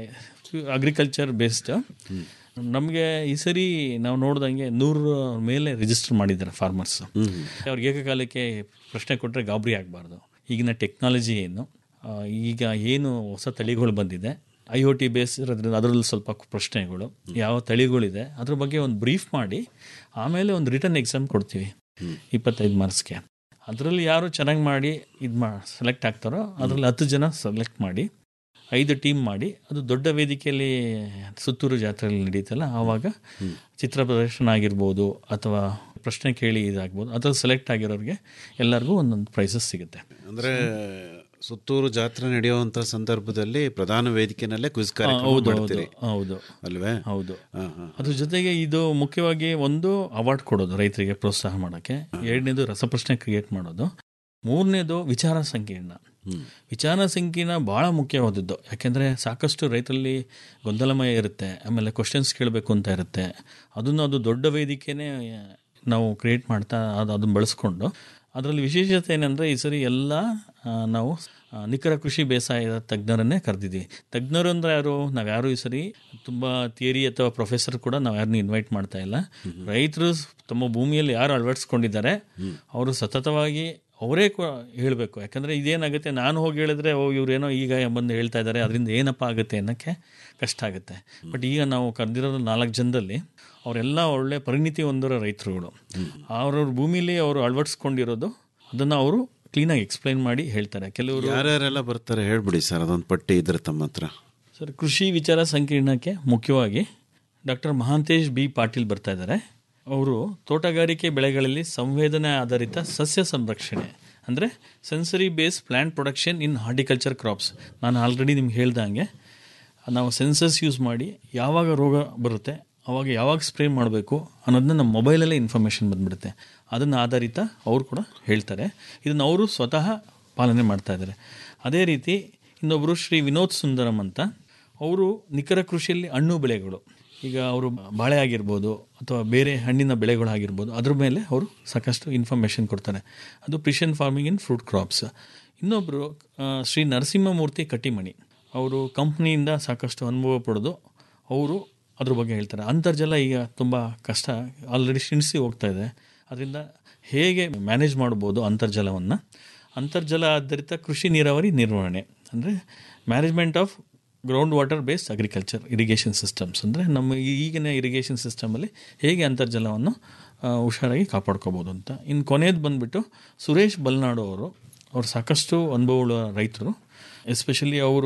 ಅಗ್ರಿಕಲ್ಚರ್ ಬೇಸ್ಡ್ ನಮಗೆ ಈ ಸರಿ ನಾವು ನೋಡ್ದಂಗೆ ನೂರು ಮೇಲೆ ರಿಜಿಸ್ಟರ್ ಮಾಡಿದ್ದಾರೆ ಫಾರ್ಮರ್ಸ್ ಅವ್ರಿಗೆ ಏಕಕಾಲಕ್ಕೆ ಪ್ರಶ್ನೆ ಕೊಟ್ಟರೆ ಗಾಬರಿ ಆಗಬಾರ್ದು ಈಗಿನ ಟೆಕ್ನಾಲಜಿ ಏನು ಆ, ಈಗ ಏನು ಹೊಸ ತಳಿಗಳು ಬಂದಿದೆ ಐ ಒ ಟಿ ಬೇಸ್ ಇರೋದ್ರಿಂದ ಅದರಲ್ಲಿ ಸ್ವಲ್ಪ ಪ್ರಶ್ನೆಗಳು ಯಾವ ತಳಿಗಳಿದೆ ಅದ್ರ ಬಗ್ಗೆ ಒಂದು ಬ್ರೀಫ್ ಮಾಡಿ ಆಮೇಲೆ ಒಂದು ರಿಟರ್ನ್ ಎಕ್ಸಾಮ್ ಕೊಡ್ತೀವಿ ಇಪ್ಪತ್ತೈದು ಮಾರ್ಕ್ಸ್ಗೆ ಅದರಲ್ಲಿ ಯಾರು ಚೆನ್ನಾಗಿ ಮಾಡಿ ಇದು ಮಾ ಸೆಲೆಕ್ಟ್ ಆಗ್ತಾರೋ ಅದರಲ್ಲಿ ಹತ್ತು ಜನ ಸೆಲೆಕ್ಟ್ ಮಾಡಿ ಐದು ಟೀಮ್ ಮಾಡಿ ಅದು ದೊಡ್ಡ ವೇದಿಕೆಯಲ್ಲಿ ಸುತ್ತೂರು ಜಾತ್ರೆಯಲ್ಲಿ ನಡೀತಲ್ಲ ಆವಾಗ ಚಿತ್ರ ಪ್ರದರ್ಶನ ಆಗಿರ್ಬೋದು ಅಥವಾ ಪ್ರಶ್ನೆ ಕೇಳಿ ಇದಾಗ್ಬೋದು ಅದ್ರಲ್ಲಿ ಸೆಲೆಕ್ಟ್ ಆಗಿರೋರಿಗೆ ಎಲ್ಲರಿಗೂ ಒಂದೊಂದು ಪ್ರೈಸಸ್ ಸಿಗುತ್ತೆ ಅಂದ್ರೆ ಸುತ್ತೂರು ಜಾತ್ರೆ ನಡೆಯುವಂತ ಸಂದರ್ಭದಲ್ಲಿ ಪ್ರಧಾನ ವೇದಿಕೆನಲ್ಲೇ ಕ್ವಿಜ್ ಕಾರ್ಯಕ್ರಮ ಹೌದು ಹೌದು ಮಾಡ್ತೀರಿ ಹೌದು ಅಲ್ವೇ ಹೌದು ಹಾ, ಹಾ. ಅದ್ರ ಜೊತೆಗೆ ಇದು ಮುಖ್ಯವಾಗಿ ಒಂದು ಅವಾರ್ಡ್ ಕೊಡೋದು ರೈತರಿಗೆ ಪ್ರೋತ್ಸಾಹ ಮಾಡೋಕ್ಕೆ ಎರಡನೇದು ರಸಪ್ರಶ್ನೆ ಕ್ರಿಯೇಟ್ ಮಾಡೋದು ಮೂರನೇದು ವಿಚಾರ ಸಂಕೀರ್ಣ ವಿಚಾರ ಸಂಕೀರ್ಣ ಭಾಳ ಮುಖ್ಯವಾದದ್ದು ಯಾಕೆಂದರೆ ಸಾಕಷ್ಟು ರೈತರಲ್ಲಿ ಗೊಂದಲಮಯ ಇರುತ್ತೆ ಆಮೇಲೆ ಕ್ವಶನ್ಸ್ ಕೇಳಬೇಕು ಅಂತ ಇರುತ್ತೆ ಅದನ್ನು ಅದು ದೊಡ್ಡ ವೇದಿಕೆನೇ ನಾವು ಕ್ರಿಯೇಟ್ ಮಾಡ್ತಾ ಅದು ಅದನ್ನು ಬಳಸ್ಕೊಂಡು ಅದರಲ್ಲಿ ವಿಶೇಷತೆ ಏನಂದರೆ ಈ ಸರಿ ಎಲ್ಲ ಆ, ನಾವು ಆ, ನಿಖರ ಕೃಷಿ ಬೇಸಾಯದ ತಜ್ಞರನ್ನೇ ಕರೆದಿದ್ದೀವಿ ತಜ್ಞರು ಅಂದರೆ ಯಾರು ನಾವು ಯಾರು ಈ ಸರಿ ತುಂಬ ಥಿಯರಿ ಅಥವಾ ಪ್ರೊಫೆಸರ್ ಕೂಡ ನಾವು ಯಾರನ್ನೂ ಇನ್ವೈಟ್ ಮಾಡ್ತಾ ಇಲ್ಲ ರೈತರು ತಮ್ಮ ಭೂಮಿಯಲ್ಲಿ ಯಾರು ಅಳವಡಿಸ್ಕೊಂಡಿದ್ದಾರೆ ಅವರು ಸತತವಾಗಿ ಅವರೇ ಹೇಳಬೇಕು ಯಾಕಂದರೆ ಇದೇನಾಗುತ್ತೆ ನಾನು ಹೋಗಿ ಹೇಳಿದ್ರೆ ಓ ಇವರೇನೋ ಈಗ ಬಂದು ಹೇಳ್ತಾ ಇದ್ದಾರೆ ಅದರಿಂದ ಏನಪ್ಪ ಆಗುತ್ತೆ ಅನ್ನೋಕ್ಕೆ ಕಷ್ಟ ಆಗುತ್ತೆ ಬಟ್ ಈಗ ನಾವು ಕರೆದಿರೋದು ನಾಲ್ಕು ಜನದಲ್ಲಿ ಅವರೆಲ್ಲ ಒಳ್ಳೆ ಪರಿಣಿತಿ ಹೊಂದಿರೋ ರೈತರುಗಳು ಅವ್ರವ್ರ ಭೂಮಿಲಿ ಅವರು ಅಳವಡಿಸ್ಕೊಂಡಿರೋದು ಅದನ್ನು ಅವರು ಕ್ಲೀನಾಗಿ ಎಕ್ಸ್ಪ್ಲೈನ್ ಮಾಡಿ ಹೇಳ್ತಾರೆ ಕೆಲವರು ಯಾರ್ಯಾರೆಲ್ಲ ಬರ್ತಾರೆ ಹೇಳ್ಬಿಡಿ ಸರ್ ಅದೊಂದು ಪಟ್ಟಿ ಇದ್ರೆ ತಮ್ಮ ಹತ್ರ ಸರ್ ಕೃಷಿ ವಿಚಾರ ಸಂಕೀರ್ಣಕ್ಕೆ ಮುಖ್ಯವಾಗಿ ಡಾಕ್ಟರ್ ಮಹಾಂತೇಶ್ ಬಿ ಪಾಟೀಲ್ ಬರ್ತಾ ಇದ್ದಾರೆ ಅವರು ತೋಟಗಾರಿಕೆ ಬೆಳೆಗಳಲ್ಲಿ ಸಂವೇದನೆ ಆಧಾರಿತ ಸಸ್ಯ ಸಂರಕ್ಷಣೆ ಅಂದರೆ sensory base plant production in horticulture crops ನಾನು ಆಲ್ರೆಡಿ ನಿಮ್ಗೆ ಹೇಳ್ದಂಗೆ ನಾವು ಸೆನ್ಸರ್ಸ್ ಯೂಸ್ ಮಾಡಿ ಯಾವಾಗ ರೋಗ ಬರುತ್ತೆ ಅವಾಗ ಯಾವಾಗ ಸ್ಪ್ರೇ ಮಾಡಬೇಕು ಅನ್ನೋದನ್ನ ನಮ್ಮ ಮೊಬೈಲಲ್ಲೇ ಇನ್ಫಾರ್ಮೇಷನ್ ಬಂದ್ಬಿಡುತ್ತೆ ಅದನ್ನು ಆಧಾರಿತ ಅವರು ಕೂಡ ಹೇಳ್ತಾರೆ ಇದನ್ನು ಅವರು ಸ್ವತಃ ಪಾಲನೆ ಮಾಡ್ತಾ ಇದ್ದಾರೆ ಅದೇ ರೀತಿ ಇನ್ನೊಬ್ಬರು ಶ್ರೀ ವಿನೋದ್ ಸುಂದರಂ ಅಂತ ಅವರು ನಿಖರ ಕೃಷಿಯಲ್ಲಿ ಹಣ್ಣು ಬೆಳೆಗಳು ಈಗ ಅವರು ಬಾಳೆ ಆಗಿರ್ಬೋದು ಅಥವಾ ಬೇರೆ ಹಣ್ಣಿನ ಬೆಳೆಗಳಾಗಿರ್ಬೋದು ಅದ್ರ ಮೇಲೆ ಅವರು ಸಾಕಷ್ಟು ಇನ್ಫಾರ್ಮೇಷನ್ ಕೊಡ್ತಾರೆ ಅದು precision farming in fruit crops ಇನ್ನೊಬ್ಬರು ಶ್ರೀ ನರಸಿಂಹಮೂರ್ತಿ ಕಟ್ಟಿಮಣಿ ಅವರು ಕಂಪ್ನಿಯಿಂದ ಸಾಕಷ್ಟು ಅನುಭವ ಪಡೆದು ಅವರು ಅದ್ರ ಬಗ್ಗೆ ಹೇಳ್ತಾರೆ ಅಂತರ್ಜಲ ಈಗ ತುಂಬ ಕಷ್ಟ ಆಲ್ರೆಡಿ ಕ್ಷೀಣಿಸಿ ಹೋಗ್ತಾ ಇದೆ ಅದರಿಂದ ಹೇಗೆ ಮ್ಯಾನೇಜ್ ಮಾಡ್ಬೋದು ಅಂತರ್ಜಲವನ್ನು ಅಂತರ್ಜಲ ಆಧಾರಿತ ಕೃಷಿ ನೀರಾವರಿ ನಿರ್ವಹಣೆ ಅಂದರೆ management of ground water based agriculture irrigation systems ಅಂದರೆ ನಮ್ಮ ಈ- ಈಗಿನ ಇರಿಗೇಷನ್ ಸಿಸ್ಟಮಲ್ಲಿ ಹೇಗೆ ಅಂತರ್ಜಲವನ್ನು ಆ, ಹುಷಾರಾಗಿ ಕಾಪಾಡ್ಕೋಬೋದು ಅಂತ ಇನ್ನು ಕೊನೆಯದು ಬಂದುಬಿಟ್ಟು ಸುರೇಶ್ ಬಲ್ನಾಡು ಅವರು ಅವ್ರು ಸಾಕಷ್ಟು ಅನುಭವಗಳ ರೈತರು ಎಸ್ಪೆಷಲಿ ಅವರು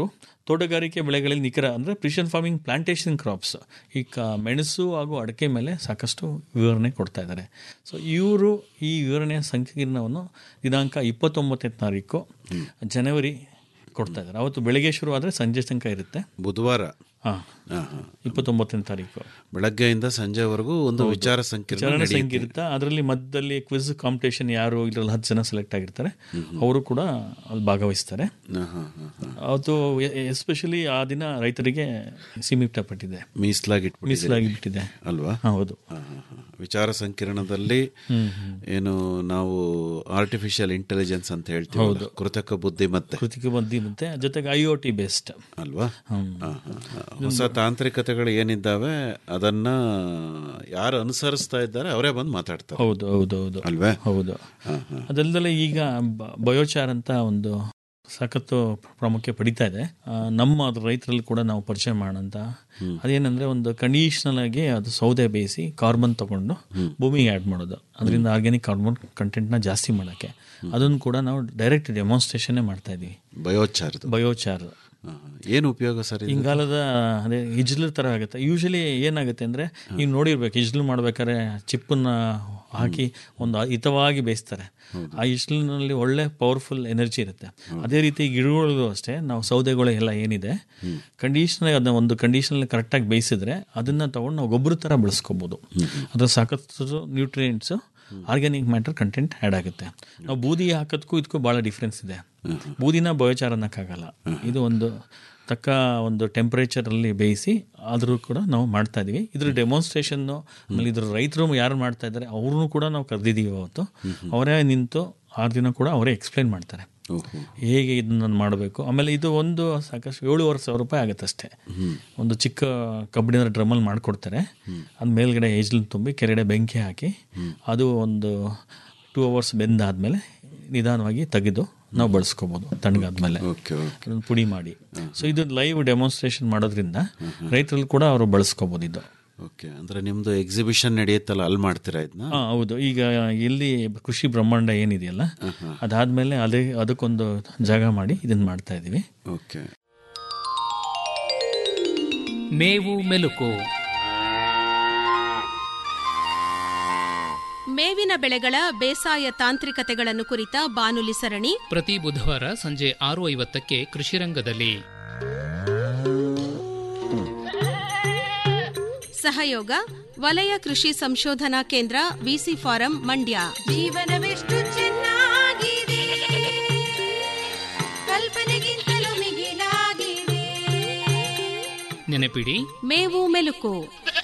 ತೋಟಗಾರಿಕೆ ಬೆಳೆಗಳಲ್ಲಿ ನಿಖರ ಅಂದರೆ ಪ್ರಿಷನ್ ಫಾರ್ಮಿಂಗ್ ಪ್ಲಾಂಟೇಶನ್ ಕ್ರಾಪ್ಸ್ ಈ ಕ ಮೆಣಸು ಹಾಗೂ ಅಡಿಕೆ ಮೇಲೆ ಸಾಕಷ್ಟು ವಿವರಣೆ ಕೊಡ್ತಾ ಇದ್ದಾರೆ ಸೊ ಇವರು ಈ ವಿವರಣೆಯ ಸಂಕೀರ್ಣವನ್ನು ದಿನಾಂಕ ಇಪ್ಪತ್ತೊಂಬತ್ತನೇ ತಾರೀಕು ಜನವರಿ ಕೊಡ್ತಾ ಇದ್ದಾರೆ ಅವತ್ತು ಬೆಳಗ್ಗೆ ಶುರು ಆದರೆ ಸಂಜೆ ತನಕ ಇರುತ್ತೆ ಬುಧವಾರ ಹಾಂ ಇಪ್ಪತ್ತೊಂಬತ್ತನೇ ತಾರೀಕು ಬೆಳಗ್ಗೆಯಿಂದ ಸಂಜೆವರೆಗೂ ಒಂದು ವಿಚಾರ ಸಂಕಿರಣ ಚರಣ ನಡೆಯುತ್ತೆ. ಸಂಗೀತ ಅದರಲ್ಲಿ ಮಧ್ಯದಲ್ಲಿ ಕ್ವಿಜ್ ಕಾಂಪಿಟೇಷನ್ ಯಾರು ಇದರಲ್ಲಿ ಹತ್ತು ಜನ ಸೆಲೆಕ್ಟ್ ಆಗಿರ್ತಾರೆ ಅವರು ಕೂಡ ಅಲ್ಲಿ ಭಾಗವಹಿಸ್ತಾರೆ ಹಾ, ಹಾ, ಹಾ, ಹಾ. ಅವತ್ತು ಎಸ್ಪೆಷಲಿ ಆ ದಿನ ರೈತರಿಗೆ ಸೀಮಿತಪಟ್ಟಿದೆ ಮೀಸಲಾಗಿ ಇಟ್ಬಿಟ್ಟಿದ್ದೀರಿ. ಮೀಸಲಾಗಿ ಬಿಟ್ಟಿದೆ ಅಲ್ವಾ ಹೌದು ಹಾ, ಹಾ, ಹಾ. ವಿಚಾರ ಸಂಕಿರಣದಲ್ಲಿ ಏನು ನಾವು ಆರ್ಟಿಫಿಷಿಯಲ್ ಇಂಟೆಲಿಜೆನ್ಸ್ ಅಂತ ಹೇಳ್ತೀವಿ ಕೃತಕ ಬುದ್ಧಿ ಮತ್ತೆ ಕೃತಿಕ ಬುದ್ಧಿ ಮತ್ತೆ ಜೊತೆಗೆ ಐ ಒ ಟಿ ಬೇಸ್ಡ್ ಅಲ್ವಾ ಹಾ, ಹಾ, ಹಾ. ಹೊಸ ತಾಂತ್ರಿಕತೆಗಳು ಏನಿದ್ದಾವೆ ಅದನ್ನ ಯಾರು ಅನುಸರಿಸ್ತಾ ಇದ್ದಾರೆ ಅವರೇ ಬಂದು ಮಾತಾಡ್ತಾರೆ ಹೌದು ಹೌದು ಹೌದು ಅಲ್ವೇ ಹೌದು ಅದಲ್ಲದೆ ಈಗ ಬ- ಬಯೋಚಾರ್ ಅಂತ ಒಂದು ಸಖತ್ತು ಪ್ರಾಮುಖ್ಯ ಪಡಿತಾ ಇದೆ ಆ, ನಮ್ಮ ಅದು ರೈತರಲ್ಲಿ ಕೂಡ ನಾವು ಪರಿಚಯ ಮಾಡೋಂತ ಅದೇನಂದ್ರೆ ಒಂದು ಕಂಡೀಷನಲ್ ಆಗಿ ಅದು ಸೌದೆ ಬೇಯಿಸಿ ಕಾರ್ಬನ್ ತಗೊಂಡು ಭೂಮಿಗೆ ಆ್ಯಡ್ ಮಾಡೋದು ಅದರಿಂದ ಆರ್ಗ್ಯಾನಿಕ್ ಕಾರ್ಬನ್ ಕಂಟೆಂಟ್ನ ಜಾಸ್ತಿ ಮಾಡೋಕ್ಕೆ ಅದನ್ನು ಕೂಡ ನಾವು ಡೈರೆಕ್ಟ್ ಡೆಮಾನ್ಸ್ಟ್ರೇಷನ್ನೇ ಮಾಡ್ತಾ ಇದ್ದೀವಿ ಬಯೋಚಾರ್ದು ಬಯೋಚಾರ್ ಹಾ, ಹಾ. ಏನು ಉಪಯೋಗ ಸರ್ ಇದು? ಇಂಗಾಲದ ಅದೇ ಇಜ್ಲು ಥರ ಆಗುತ್ತೆ ಯೂಶಲಿ ಏನಾಗುತ್ತೆ ಅಂದರೆ ನೀವು ನೋಡಿರ್ಬೇಕು ಇಜ್ಲು ಮಾಡ್ಬೇಕಾದ್ರೆ ಚಿಪ್ಪನ್ನ ಹಾಕಿ ಒಂದು ಹಿತವಾಗಿ ಬೇಯಿಸ್ತಾರೆ ಆ ಇಜ್ಲಿನಲ್ಲಿ ಒಳ್ಳೆ ಪವರ್ಫುಲ್ ಎನರ್ಜಿ ಇರುತ್ತೆ ಅದೇ ರೀತಿ ಗಿಡಗಳಿಗೂ ಅಷ್ಟೇ ನಾವು ಸೌದೆಗಳು ಎಲ್ಲ ಏನಿದೆ ಕಂಡೀಷನ್ ಅದನ್ನ ಒಂದು ಕಂಡೀಷನಲ್ಲಿ ಕರೆಕ್ಟಾಗಿ ಬೇಯಿಸಿದ್ರೆ ಅದನ್ನು ತಗೊಂಡು ನಾವು ಗೊಬ್ಬರ ಥರ ಬಳಸ್ಕೋಬೋದು ಅದ್ರ ಸಾಕಷ್ಟು nutrients organic matter content add ಆಗುತ್ತೆ ನಾವು ಬೂದಿ ಹಾಕೋದಕ್ಕೂ ಇದಕ್ಕೂ ಭಾಳ ಡಿಫ್ರೆನ್ಸ್ ಇದೆ ಬೂದಿನ ಬಯೋಚಾರ ಅನ್ನೋಕ್ಕಾಗಲ್ಲ ಇದು ಒಂದು ತಕ್ಕ ಒಂದು ಟೆಂಪ್ರೇಚರಲ್ಲಿ ಬೇಯಿಸಿ ಆದರೂ ಕೂಡ ನಾವು ಮಾಡ್ತಾ ಇದೀವಿ ಇದ್ರ ಡೆಮಾನ್ಸ್ಟ್ರೇಷನ್ನು ಆಮೇಲೆ ಇದ್ರ ರೈತರು ಯಾರು ಮಾಡ್ತಾ ಇದ್ದಾರೆ ಅವ್ರನ್ನೂ ಕೂಡ ನಾವು ಕರೆದಿದ್ದೀವಿ ಅವತ್ತು ಅವರೇ ನಿಂತು ಆರು ದಿನ ಕೂಡ ಅವರೇ ಎಕ್ಸ್ಪ್ಲೈನ್ ಮಾಡ್ತಾರೆ ಓಹೋ. ಹೇಗೆ ಇದನ್ನ ಮಾಡಬೇಕು ಆಮೇಲೆ ಇದು ಒಂದು ಸಾಕಷ್ಟು ಏಳುವರೆ ಸಾವಿರ ರೂಪಾಯಿ ಆಗುತ್ತೆ ಅಷ್ಟೇ ಒಂದು ಚಿಕ್ಕ ಕಬ್ಬಿಣದ ಡ್ರಮ್ಮಲ್ಲಿ ಮಾಡಿಕೊಡ್ತಾರೆ ಅದ್ ಮೇಲ್ಗಡೆ ಏಜ್ಲು ತುಂಬಿ ಕೆಳಗಡೆ ಬೆಂಕಿ ಹಾಕಿ ಅದು ಒಂದು ಟೂ ಅವರ್ಸ್ ಬೆಂದಾದ್ಮೇಲೆ ನಿಧಾನವಾಗಿ ತೆಗೆದು ನಾವು ಬಳಸ್ಕೋಬೋದು ತಣ್ಣಗಾದ್ಮೇಲೆ ಓಕೆ ಓಕೆ ಅದನ್ನ ಪುಡಿ ಮಾಡಿ ಸೊ ಇದು ಲೈವ್ ಡೆಮಾನ್ಸ್ಟ್ರೇಷನ್ ಮಾಡೋದ್ರಿಂದ ರೈತರಲ್ಲಿ ಕೂಡ ಅವರು ಬಳಸ್ಕೋಬೋದು ಇದು ಓಕೆ ಅಂದ್ರೆ ನಿಮ್ದು ಎಕ್ಸಿಬಿಷನ್ ನಡೆಯುತ್ತಲ್ಲ ಅಲ್ಲಿ ಮಾಡ್ತೀರಾ ಇದನ್ನ ಹಾ ಹೌದು ಈಗ ಎಲ್ಲಿ ಕೃಷಿ ಬ್ರಹ್ಮಾಂಡ ಏನಿದೆಯಲ್ಲ ಅದಾದ್ಮೇಲೆ ಅದೇ ಅದಕ್ಕೊಂದು ಜಾಗ ಮಾಡಿ ಇದನ್ನ ಮಾಡ್ತಾ ಇದೀವಿ ಓಕೆ ಮೇವು ಮೆಲುಕು ಮೇವಿನ ಬೆಳೆಗಳ ಬೇಸಾಯ ತಾಂತ್ರಿಕತೆಗಳನ್ನು ಕುರಿತ ಬಾನುಲಿ ಸರಣಿ ಪ್ರತಿ ಬುಧವಾರ ಸಂಜೆ ಆರು ಐವತ್ತಕ್ಕೆ ಕೃಷಿರಂಗದಲ್ಲಿ ಸಹಯೋಗ ವಲಯ ಕೃಷಿ ಸಂಶೋಧನಾ ಕೇಂದ್ರ ವಿಸಿ ಫಾರಂ ಮಂಡ್ಯ ಜೀವನವೆಷ್ಟು ಚೆನ್ನಾಗಿದೆ ಕಲ್ಪನೆಗಿಂತಲೂ ಮಿಗಿಲಾಗಿದೆ ನೆನಪಿಡಿ ಮೇವು ಮೆಲುಕು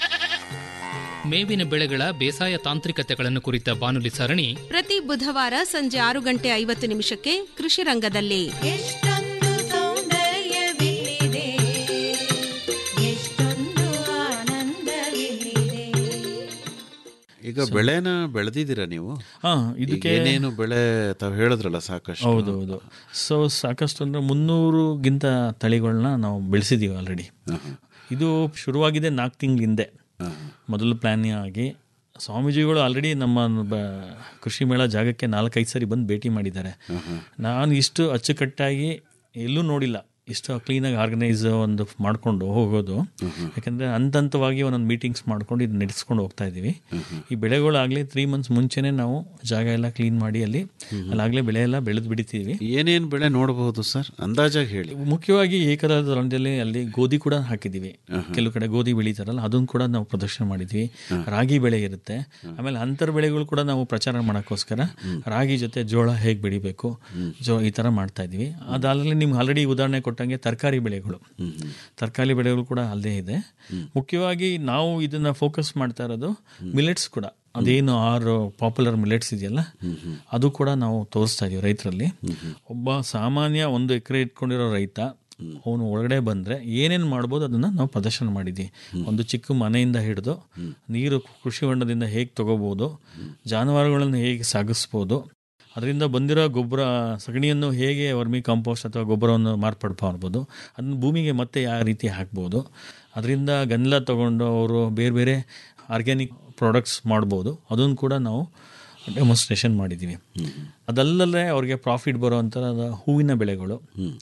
ಮೇವಿನ ಬೆಳೆಗಳ ಬೇಸಾಯ ತಾಂತ್ರಿಕತೆಗಳನ್ನು ಕುರಿತ ಬಾನುಲಿ ಸರಣಿ ಪ್ರತಿ ಬುಧವಾರ ಸಂಜೆ ಆರು ಗಂಟೆ ಐವತ್ತು ನಿಮಿಷಕ್ಕೆ ಕೃಷಿ ರಂಗದಲ್ಲಿ ಎಷ್ಟೊಂದು ಸೌಂದರ್ಯವಿಲ್ಲಿದೆ ಎಷ್ಟೊಂದು ಆನಂದವಿಲ್ಲಿದೆ ಈಗ ಬೆಳೆನ ಬೆಳೆದಿದ್ದೀರಾ ನೀವು ಹಾ ಈಗ ಇದಕ್ಕೆ ಏನೇನು ಬೆಳೆ ತಾವು ಹೇಳಿದ್ರಲ್ಲ ಸಾಕಷ್ಟು ಹೌದು ಹೌದು ಸೊ ಸಾಕಷ್ಟು ಅಂದ್ರೆ ಮುನ್ನೂರುಗಿಂತ ತಳಿಗಳನ್ನ ನಾವು ಬೆಳೆಸಿದೀವಿ ಆಲ್ರೆಡಿ ಇದು ಶುರುವಾಗಿದೆ ನಾಲ್ಕು ತಿಂಗಳ ಹಿಂದೆ ಮೊದಲು ಪ್ಲಾನ್ ಆಗಿ ಸ್ವಾಮೀಜಿಗಳು ಆಲ್ರೆಡಿ ನಮ್ಮ ಬ- ಕೃಷಿ ಮೇಳ ಜಾಗಕ್ಕೆ ನಾಲ್ಕೈದು ಸರಿ ಬಂದು ಭೇಟಿ ಮಾಡಿದ್ದಾರೆ ನಾನು ಇಷ್ಟು ಅಚ್ಚುಕಟ್ಟಾಗಿ ಎಲ್ಲೂ ನೋಡಿಲ್ಲ ಇಷ್ಟು ಕ್ಲೀನಾಗಿ ಆರ್ಗನೈಸ್ ಒಂದು ಮಾಡಿಕೊಂಡು ಹೋಗೋದು ಯಾಕಂದರೆ ಹಂತ ಹಂತವಾಗಿ ಒಂದೊಂದು ಮೀಟಿಂಗ್ಸ್ ಮಾಡ್ಕೊಂಡು ಇದು ನಡೆಸ್ಕೊಂಡು ಹೋಗ್ತಾ ಇದ್ದೀವಿ ಈ ಬೆಳೆಗಳಾಗಲಿ ತ್ರೀ ಮಂತ್ಸ್ ಮುಂಚೆನೇ ನಾವು ಜಾಗ ಎಲ್ಲ ಕ್ಲೀನ್ ಮಾಡಿ ಅಲ್ಲಿ ಅಲ್ಲಾಗಲೇ ಬೆಳೆ ಎಲ್ಲ ಬೆಳೆದು ಬಿಡ್ತೀವಿ ಏನೇನು ಬೆಳೆ ನೋಡಬಹುದು ಸರ್ ಅಂದಾಜಾಗಿ ಹೇಳಿ ಮುಖ್ಯವಾಗಿ ಏಕದಾರದ ರಂಗದಲ್ಲಿ ಅಲ್ಲಿ ಗೋಧಿ ಕೂಡ ಹಾಕಿದ್ದೀವಿ ಕೆಲವು ಕಡೆ ಗೋಧಿ ಬೆಳೀತಾರಲ್ಲ ಅದನ್ನು ಕೂಡ ನಾವು ಪ್ರದರ್ಶನ ಮಾಡಿದ್ವಿ ರಾಗಿ ಬೆಳೆ ಇರುತ್ತೆ ಆಮೇಲೆ ಅಂತರ್ ಬೆಳೆಗಳು ಕೂಡ ನಾವು ಪ್ರಚಾರ ಮಾಡೋಕ್ಕೋಸ್ಕರ ರಾಗಿ ಜೊತೆ ಜೋಳ ಹೇಗೆ ಬೆಳಿಬೇಕು ಜೋ ಈ ಥರ ಮಾಡ್ತಾ ಇದ್ವಿ ಅದಾದಲ್ಲಿ ನಿಮ್ಗೆ ಆಲ್ರೆಡಿ ಉದಾಹರಣೆ ಕೊಟ್ಟಂಗೆ ತರಕಾರಿ ಬೆಳೆಗಳು ತರಕಾರಿ ಬೆಳೆಗಳು ಕೂಡ ಅಲ್ಲೇ ಇದೆ ಮುಖ್ಯವಾಗಿ ನಾವು ಇದನ್ನ ಫೋಕಸ್ ಮಾಡ್ತಾ ಇರೋದು ಮಿಲೆಟ್ಸ್ ಕೂಡ ಅದೇನು ಆರು ಪಾಪ್ಯುಲರ್ ಮಿಲೆಟ್ಸ್ ಇದೆಯಲ್ಲ ಅದು ಕೂಡ ನಾವು ತೋರಿಸ್ತಾ ಇದೀವಿ ರೈತರಲ್ಲಿ ಒಬ್ಬ ಸಾಮಾನ್ಯ ಒಂದು ಎಕರೆ ಇಟ್ಕೊಂಡಿರೋ ರೈತ ಅವನು ಒಳಗಡೆ ಬಂದರೆ ಏನೇನು ಮಾಡ್ಬೋದು ಅದನ್ನು ನಾವು ಪ್ರದರ್ಶನ ಮಾಡಿದ್ವಿ ಒಂದು ಚಿಕ್ಕ ಮನೆಯಿಂದ ಹಿಡಿದು ನೀರು ಕೃಷಿ ಹೊಂಡದಿಂದ ಹೇಗೆ ತಗೋಬೋದು ಜಾನುವಾರುಗಳನ್ನು ಹೇಗೆ ಸಾಗಿಸ್ಬೋದು ಅದರಿಂದ ಬಂದಿರೋ ಗೊಬ್ಬರ ಸಗಣಿಯನ್ನು ಹೇಗೆ ವರ್ಮಿ ಕಾಂಪೋಸ್ಟ್ ಅಥವಾ ಗೊಬ್ಬರವನ್ನು ಮಾರ್ಪಡ್ಬಾರ್ಬೋದು ಅದನ್ನು ಭೂಮಿಗೆ ಮತ್ತೆ ಯಾವ ರೀತಿ ಹಾಕ್ಬೋದು ಅದರಿಂದ ಗಂಧ ತಗೊಂಡು ಅವರು ಬೇರೆ ಬೇರೆ ಆರ್ಗ್ಯಾನಿಕ್ ಪ್ರಾಡಕ್ಟ್ಸ್ ಮಾಡ್ಬೋದು ಅದನ್ನು ಕೂಡ ನಾವು ಡೆಮೋನ್ಸ್ಟ್ರೇಷನ್ ಮಾಡಿದ್ದೀವಿ ಅದಲ್ಲದೆ ಅವ್ರಿಗೆ ಪ್ರಾಫಿಟ್ ಬರೋ ಹೂವಿನ ಬೆಳೆಗಳು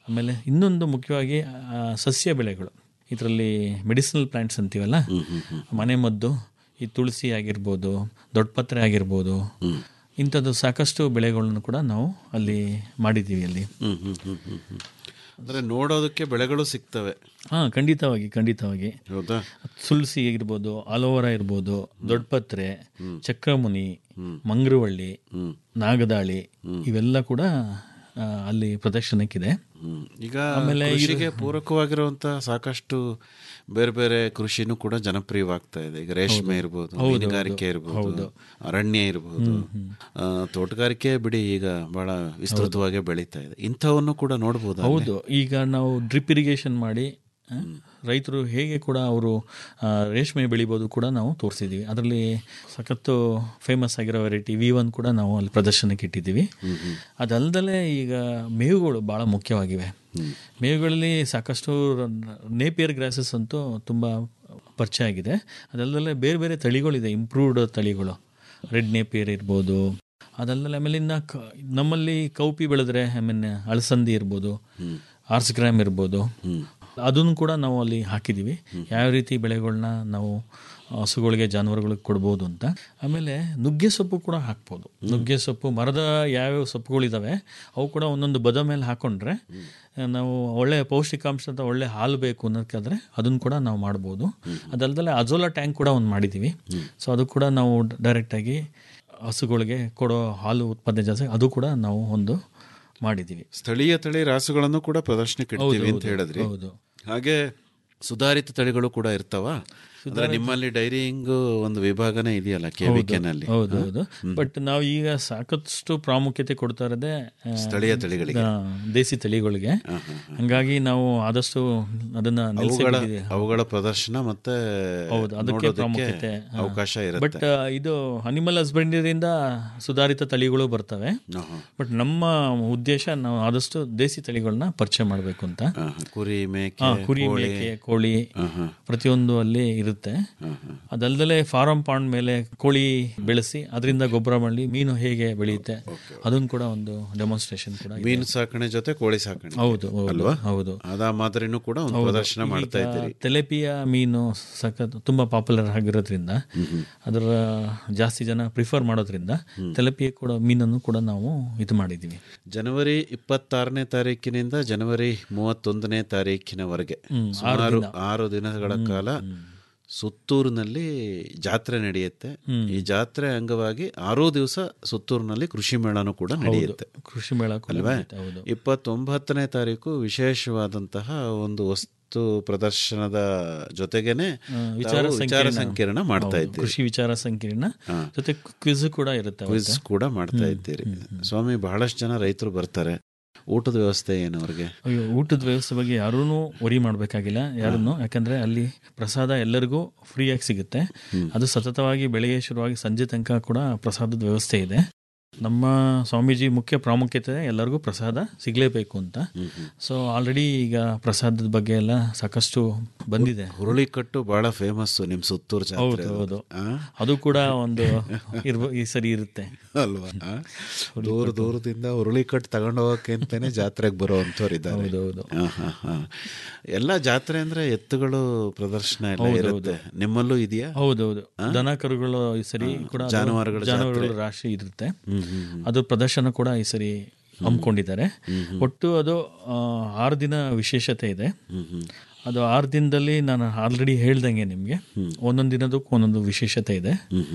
ಆಮೇಲೆ ಇನ್ನೊಂದು ಮುಖ್ಯವಾಗಿ ಆ, ಸಸ್ಯ ಬೆಳೆಗಳು ಇದರಲ್ಲಿ ಮೆಡಿಸಿನಲ್ ಪ್ಲಾಂಟ್ಸ್ ಅಂತೀವಲ್ಲ ಮನೆ ಮದ್ದು ಈ ತುಳಸಿ ಆಗಿರ್ಬೋದು ದೊಡ್ಡಪತ್ರೆ ಆಗಿರ್ಬೋದು ಇಂಥದ್ದು ಸಾಕಷ್ಟು ಬೆಳೆಗಳನ್ನು ಕೂಡ ನಾವು ಅಲ್ಲಿ ಮಾಡಿದ್ದೀವಿ ಅಲ್ಲಿ ಹ್ಮ್ ಹ್ಮ್ ಹ್ಮ್ ಹ್ಮ್ ಹ್ಮ್. ಅಂದ್ರೆ ನೋಡೋದಕ್ಕೆ ಬೆಳೆಗಳು ಸಿಗ್ತವೆ ಹಾಂ ಖಂಡಿತವಾಗಿ ಖಂಡಿತವಾಗಿ ಹೌದಾ ತುಳಸಿ ಇರ್ಬೋದು ಅಲೋವೆರಾ ಇರ್ಬೋದು ದೊಡ್ಡಪತ್ರೆ ಚಕ್ರಮುನಿ ಮಂಗ್ರುವಳ್ಳಿ ನಾಗದಾಳಿ ಇವೆಲ್ಲ ಕೂಡ ಆ, ಅಲ್ಲಿ ಪ್ರದರ್ಶನಕ್ಕಿದೆ ಹ್ಮ್. ಈಗ ಆಮೇಲೆ ಇದು- ಕೃಷಿಗೆ ಪೂರಕವಾಗಿರುವಂತ ಸಾಕಷ್ಟು ಬೇರೆ ಬೇರೆ ಕೃಷಿನೂ ಕೂಡ ಜನಪ್ರಿಯವಾಗ್ತಾ ಇದೆ ಈಗ ರೇಷ್ಮೆ ಇರ್ಬೋದು ಹೌದು, ಮೀನುಗಾರಿಕೆ ಹೌದು. ಇರ್ಬೋದು ಹೌದು. ಅರಣ್ಯ ಇರ್ಬೋದು ಆ, ತೋಟಗಾರಿಕೆ ಬಿಡಿ ಈಗ ಬಹಳ ವಿಸ್ತೃತವಾಗಿ ಬೆಳೀತಾ ಇದೆ ಇಂಥವನ್ನು ಕೂಡ ನೋಡ್ಬೋದು ಅಲ್ಲಿ. ಹೌದು ಈಗ ನಾವು ಡ್ರಿಪ್ ಇರಿಗೇಷನ್ ಮಾಡಿ ಆ, ರೈತರು ಹೇಗೆ ಕೂಡ ಅವರು ಆ, ರೇಷ್ಮೆ ಬೆಳಿಬೋದು ಕೂಡ ನಾವು ತೋರಿಸಿದ್ದೀವಿ ಅದರಲ್ಲಿ ಸಖತ್ತು ಫೇಮಸ್ ಆಗಿರೋ ವೆರೈಟಿ ವಿ ಒನ್ ಕೂಡ ನಾವು ಅಲ್ಲಿ ಪ್ರದರ್ಶನಕ್ಕೆ ಇಟ್ಟಿದ್ದೀವಿ ಅದಲ್ದಲೇ ಈಗ ಮೇವುಗಳು ಭಾಳ ಮುಖ್ಯವಾಗಿವೆ ಮೇವುಗಳಲ್ಲಿ ಸಾಕಷ್ಟು ನೇಪಿಯರ್ ಗ್ರಾಸಸ್ ಅಂತೂ ತುಂಬ ಪರಿಚಯ ಆಗಿದೆ ಅದಲ್ಲದೆ ಬೇರೆ ಬೇರೆ ತಳಿಗಳಿದೆ ಇಂಪ್ರೂವ್ಡ್ ತಳಿಗಳು ರೆಡ್ ನೇಪಿಯರ್ ಇರ್ಬೋದು ಅದಲ್ಲದೆ ಆಮೇಲೆ ಇನ್ನು ಕ ನಮ್ಮಲ್ಲಿ ಕೌಪಿ ಬೆಳೆದ್ರೆ ಆಮೇಲೆ ಅಳಸಂದಿ ಇರ್ಬೋದು ಆರ್ಸ್ ಗ್ರಾಮ್ ಇರ್ಬೋದು ಅದನ್ನು ಕೂಡ ನಾವು ಅಲ್ಲಿ ಹಾಕಿದ್ದೀವಿ ಯಾವ ರೀತಿ ಬೆಳೆಗಳನ್ನ ನಾವು ಹಸುಗಳಿಗೆ ಜಾನುವಾರುಗಳಿಗೆ ಕೊಡ್ಬೋದು ಅಂತ ಆಮೇಲೆ ನುಗ್ಗೆ ಸೊಪ್ಪು ಕೂಡ ಹಾಕ್ಬೋದು ನುಗ್ಗೆ ಸೊಪ್ಪು ಮರದ ಯಾವ್ಯಾವ ಸೊಪ್ಪುಗಳಿದ್ದಾವೆ ಅವು ಕೂಡ ಒಂದೊಂದು ಬದ ಮೇಲೆ ಹಾಕೊಂಡ್ರೆ ನಾವು ಒಳ್ಳೆ ಪೌಷ್ಟಿಕಾಂಶದ ಒಳ್ಳೆ ಹಾಲು ಬೇಕು ಅನ್ನೋದಕ್ಕಾದ್ರೆ ಅದನ್ನು ಕೂಡ ನಾವು ಮಾಡ್ಬೋದು ಅದಲ್ದಲೆ ಅಜೋಲಾ ಟ್ಯಾಂಕ್ ಕೂಡ ಒಂದು ಮಾಡಿದ್ದೀವಿ ಸೊ ಅದು ಕೂಡ ನಾವು ಡೈರೆಕ್ಟಾಗಿ ಹಸುಗಳಿಗೆ ಕೊಡೋ ಹಾಲು ಉತ್ಪಾದನೆ ಜಾಸ್ತಿ ಅದು ಕೂಡ ನಾವು ಒಂದು ಮಾಡಿದ್ದೀವಿ ಸ್ಥಳೀಯ ತಳಿ ರಾಸುಗಳನ್ನು ಕೂಡ ಪ್ರದರ್ಶನಕ್ಕೆ ಇಡ್ತೀವಿ ಅಂತ ಹೌದು, ಹೇಳಿದ್ರಿ ಹೌದು. ಹಾಗೆ ಸುಧಾರಿತ ತಳಿಗಳು ಕೂಡ ಇರ್ತಾವ ಅಂದ್ರೆ ನಿಮ್ಮಲ್ಲಿ ಡೈರಿಂಗ್ ಒಂದು ವಿಭಾಗನೇ ಇದೆಯಲ್ಲ ಕೆವಿಕೆನಲ್ಲಿ ಹೌದು ಹೌದು ಬಟ್ ನಾವು ಈಗ ಸಾಕಷ್ಟು ಪ್ರಾಮುಖ್ಯತೆ ಕೊಡ್ತಾ ಇರೋದೇ ಆ, ಸ್ಥಳೀಯ ತಳಿಗಳಿಗೆ. ಆ, ದೇಸಿ ತಳಿಗಳಿಗೆ ಹಂಗಾಗಿ ನಾವು ಆದಷ್ಟು ಅದನ್ನ ನಿಲ್ಸೇ ಅವುಗಳ ಬಿಟ್ಟಿದ್ದೀವಿ. ಅವುಗಳ ಪ್ರದರ್ಶನ ಮತ್ತೆ ಹೌದು ಅದಕ್ಕೆ ನೋಡೋದಕ್ಕೆ ಪ್ರಾಮುಖ್ಯತೆ ಹಾ. ಅವಕಾಶ ಬಟ್ ಇರುತ್ತೆ ಇದು ಅನಿಮಲ್ ಹಸ್ಬೆಂಡರಿಯಿಂದ ಸುಧಾರಿತ ತಳಿಗಳು ಬರ್ತವೆ ಬಟ್ ನಮ್ಮ ಉದ್ದೇಶ ನಾವು ಆದಷ್ಟು ದೇಸಿ ತಳಿಗಳನ್ನ ಪರಿಚಯ ಮಾಡಬೇಕು ಅಂತ ಕುರಿ ಮೇಕೆ ಹಾ, ಕುರಿ ಕೋಳಿ. ಮೇಕೆ ಕೋಳಿ ಪ್ರತಿಯೊಂದು ಅಲ್ಲಿ ಇರುತ್ತೆ ಅದಲ್ದಲೆ ಫಾರಂ ಪಾಂಡ್ ಮೇಲೆ ಕೋಳಿ ಬೆಳೆಸಿ ಅದರಿಂದ ಗೊಬ್ಬರ ಮಾಡಿ ಮೀನು ಹೇಗೆ ಬೆಳೆಯುತ್ತೆ ಅದನ್ನು ಕೂಡ ಒಂದು ಡೆಮಾನ್ಸ್ಟ್ರೇಷನ್ ಕೂಡ ಇದೆ. ಮೀನು ಸಾಕಣೆ ಜೊತೆ ಕೋಳಿ ಸಾಕಣೆ ಹೌದು, ಹೌದು, ಅಲ್ವಾ ಹೌದು. ಅದ ಮಾದರಿನೂ ಕೂಡ ಒಂದು ಹೌದು. ಪ್ರದರ್ಶನ ಮಾಡ್ತಾ ಈಗ ಇದ್ದೀರಿ ತೆಲೆಪಿಯ ಮೀನು ಸಖತ್ ತುಂಬಾ ಪಾಪ್ಯುಲರ್ ಆಗಿರೋದ್ರಿಂದ ಅದರ ಜಾಸ್ತಿ ಜನ ಪ್ರಿಫರ್ ಮಾಡೋದ್ರಿಂದ ತೆಲೆಪಿಯ ಕೂಡ ಮೀನನ್ನು ಕೂಡ ನಾವು ಇದು ಮಾಡಿದ್ದೀವಿ ಜನವರಿ ಇಪ್ಪತ್ತಾರನೇ ತಾರೀಕಿನಿಂದ ಜನವರಿ ಮೂವತ್ತೊಂದನೇ ತಾರೀಕಿನವರೆಗೆ ಹ್ಮ್, ಆರು ಸುಮಾರು ದಿನ. ಆರು ದಿನಗಳ ಕಾಲ ಸುತ್ತೂರಿನಲ್ಲಿ ಜಾತ್ರೆ ನಡೆಯುತ್ತೆ ಈ ಜಾತ್ರೆ ಅಂಗವಾಗಿ ಆರೂ ದಿವಸ ಸುತ್ತೂರಿನಲ್ಲಿ ಕೃಷಿ ಮೇಳನೂ ಕೂಡ ನಡೆಯುತ್ತೆ ಕೃಷಿ ಮೇಳ ಕೂಡ ಅಲ್ವೇ ನಡೆಯುತ್ತೆ, ಹೌದು. ಇಪ್ಪತ್ತೊಂಬತ್ತನೇ ತಾರೀಕು ವಿಶೇಷವಾದಂತಹ ಒಂದು ವಸ್ತು ಪ್ರದರ್ಶನದ ಜೊತೆಗೇನೆ ತಾವು ವಿಚಾರ ವಿಚಾರ ಸಂಕಿರಣ ಸಂಕಿರಣ ಮಾಡ್ತಾ ಹೌದು, ಇದ್ದೀರಿ ಕೃಷಿ ವಿಚಾರ ಸಂಕಿರಣ ಜೊತೆ ಕ್ವಿಜ್ ಕೂಡ ಇರುತ್ತೆ ಕ್ವಿಜ್ ಅವತ್ತೆ. ಕೂಡ ಮಾಡ್ತಾ ಇದ್ದೀರಿ ಸ್ವಾಮಿ ಬಹಳಷ್ಟು ಜನ ರೈತರು ಬರ್ತಾರೆ ಊಟದ ವ್ಯವಸ್ಥೆ ಏನು ಅವ್ರಿಗೆ ಅಯ್ಯೋ ಊಟದ ವ್ಯವಸ್ಥೆ ಬಗ್ಗೆ ಯಾರೂ ವರಿ ಮಾಡಬೇಕಾಗಿಲ್ಲ ಯಾರನ್ನು ಯಾಕಂದ್ರೆ ಅಲ್ಲಿ ಪ್ರಸಾದ ಎಲ್ಲರಿಗೂ ಫ್ರೀಯಾಗಿ ಸಿಗುತ್ತೆ ಅದು ಸತತವಾಗಿ ಬೆಳಗ್ಗೆ ಶುರುವಾಗಿ ಸಂಜೆ ತನಕ ಕೂಡ ಪ್ರಸಾದದ ವ್ಯವಸ್ಥೆ ಇದೆ ನಮ್ಮ ಸ್ವಾಮೀಜಿ ಮುಖ್ಯ ಪ್ರಾಮುಖ್ಯತೆ ಎಲ್ಲರಿಗೂ ಪ್ರಸಾದ ಸಿಗಲೇಬೇಕು ಅಂತ ಸೊ ಆಲ್ರೆಡಿ ಈಗ ಪ್ರಸಾದದ ಬಗ್ಗೆ ಎಲ್ಲ ಸಾಕಷ್ಟು ಬಂದಿದೆ ಹುರುಳಿಕಟ್ಟು ಬಹಳ ಫೇಮಸ್ ನಿಮ್ ಸುತ್ತೂರು ಹೌದು ಜಾತ್ರೆ ಹೌದು ಆ? ಅದು ಕೂಡ ಒಂದು ಇರ್ಬ ಈ ಸರಿ ಇರುತ್ತೆ ಅಲ್ವಾ ಆ? ದೂರ ದೂರದಿಂದ ಹುರುಳಿಕಟ್ಟು ತಗೊಂಡು ಹೋಗಕ್ಕೆ ಅಂತಾನೆ ಜಾತ್ರೆಗೆ ಬರುವಂತವ್ರು ಇದ್ದಾರೆ ಹೌದೌದು. ಆ, ಹಾ, ಹಾ. ಎಲ್ಲ ಜಾತ್ರೆ ಅಂದ್ರೆ ಎತ್ತುಗಳು ಪ್ರದರ್ಶನ ಎಲ್ಲ ಹೌದು, ಇರುತ್ತೆ ನಿಮ್ಮಲ್ಲೂ ಇದೆಯಾ ಹೌದೌದು ದನ ಕರುಗಳು ಈ ಸರಿ ಕೂಡ ಅದು ಜಾನುವಾರುಗಳ ಜಾನುವಾರುಗಳ ಜಾತ್ರೆ. ರಾಶಿ ಇರುತ್ತೆ ಅದು ಪ್ರದರ್ಶನ ಕೂಡ ಈ ಸರಿ ಹಮ್ಮಿಕೊಂಡಿದ್ದಾರೆ ಒಟ್ಟು ಅದು ಆ, ಆರು ದಿನ ವಿಶೇಷತೆ ಇದೆ ಅದು ಆರು ದಿನದಲ್ಲಿ ನಾನು ಆಲ್ರೆಡಿ ಹೇಳ್ದಂಗೆ ನಿಮಗೆ ಒಂದೊಂದು ದಿನದಕ್ಕೂ ಒಂದೊಂದು ವಿಶೇಷತೆ ಇದೆ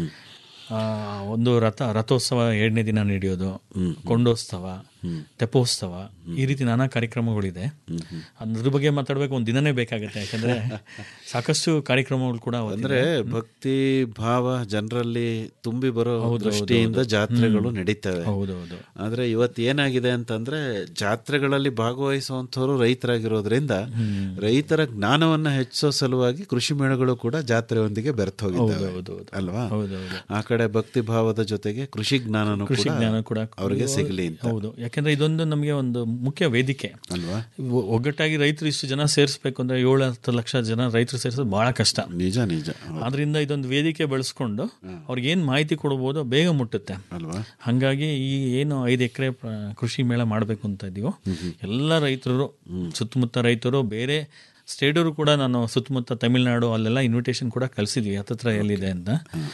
ಆ, ಒಂದು ರಥ ರಥೋತ್ಸವ ಎರಡನೇ ದಿನ ನಡೆಯೋದು ಕೊಂಡೋತ್ಸವ ತೆಪ್ಪೋತ್ಸವ ಈ ರೀತಿ ನಾನಾ ಕಾರ್ಯಕ್ರಮಗಳಿದೆ ಅದ್ರ ಬಗ್ಗೆ ಮಾತಾಡ್ಬೇಕು ಒಂದು ದಿನನೇ ಬೇಕಾಗುತ್ತೆ ಯಾಕಂದ್ರೆ ಸಾಕಷ್ಟು ಕಾರ್ಯಕ್ರಮಗಳು ಕೂಡ ಅವತ್ತಿದೆ. ಅಂದ್ರೆ ಭಕ್ತಿ ಭಾವ ಜನರಲ್ಲಿ ತುಂಬಿ ಬರೋ ಹೌದು, ಹೌದು, ದೃಷ್ಟಿಯಿಂದ ಹೌದು. ಜಾತ್ರೆಗಳು ಹ್ಮ್. ನಡೀತವೆ ಹೌದೌದು. ಆದ್ರೆ ಇವತ್ತು ಏನಾಗಿದೆ ಅಂತಂದ್ರೆ ಜಾತ್ರೆಗಳಲ್ಲಿ ಭಾಗವಹಿಸುವಂತವ್ರು ರೈತರಾಗಿರೋದ್ರಿಂದ ರೈತರ ಜ್ಞಾನವನ್ನ ಹೆಚ್ಚಿಸೋ ಸಲುವಾಗಿ ಕೃಷಿ ಮೇಳಗಳು ಕೂಡ ಜಾತ್ರೆಯೊಂದಿಗೆ ಬೆರ್ತ್ ಹೋಗಿದ್ದಾವೆ ಅಲ್ವಾ ಹೌದೌದು. ಆ ಕಡೆ ಭಕ್ತಿ ಭಾವದ ಜೊತೆಗೆ ಕೃಷಿ ಜ್ಞಾನನೂ ಕೃಷಿ ಕೂಡ ಜ್ಞಾನ ಕೂಡ ಅವರಿಗೆ ಸಿಗಲಿ ಅಂತ ಹೌದು ಯಾಕಂದ್ರೆ ಯಾಕೆಂದ್ರೆ ಇದೊಂದು ನಮಗೆ ಒಂದು ಮುಖ್ಯ ವೇದಿಕೆ ಅಲ್ವಾ ಒ- ಒಗ್ಗಟ್ಟಾಗಿ ರೈತರು ಇಷ್ಟು ಜನ ಸೇರಿಸ್ಬೇಕು ಅಂದ್ರೆ ಏಳು ಹತ್ತು ಲಕ್ಷ ಜನ ರೈತರು ಸೇರಿಸೋದು ಬಹಳ ಕಷ್ಟ ನಿಜ ನಿಜ ಆದ್ರಿಂದ ಇದೊಂದು ವೇದಿಕೆ ಬೆಳೆಸ್ಕೊಂಡು ಅವ್ರಿಗೆ ಏನು ಮಾಹಿತಿ ಕೊಡ್ಬೋದು ಬೇಗ ಮುಟ್ಟುತ್ತೆ ಅಲ್ವಾ ಹಾಗಾಗಿ ಈ ಏನು ಐದು ಎಕರೆ ಕೃಷಿ ಮೇಳ ಮಾಡಬೇಕು ಅಂತ ಇದೀವೋ ಎಲ್ಲ ರೈತರು ಸುತ್ತಮುತ್ತ ರೈತರು ಬೇರೆ ಸ್ಟೇಟರು ಕೂಡ ನಾನು ಸುತ್ತಮುತ್ತ ತಮಿಳ್ನಾಡು ಅಲ್ಲೆಲ್ಲ ಇನ್ವಿಟೇಷನ್ ಕೂಡ ಕಳಿಸಿದ್ವಿ ಹತ್ತತ್ರ ಎಲ್ಲಿದೆ ಅಂತ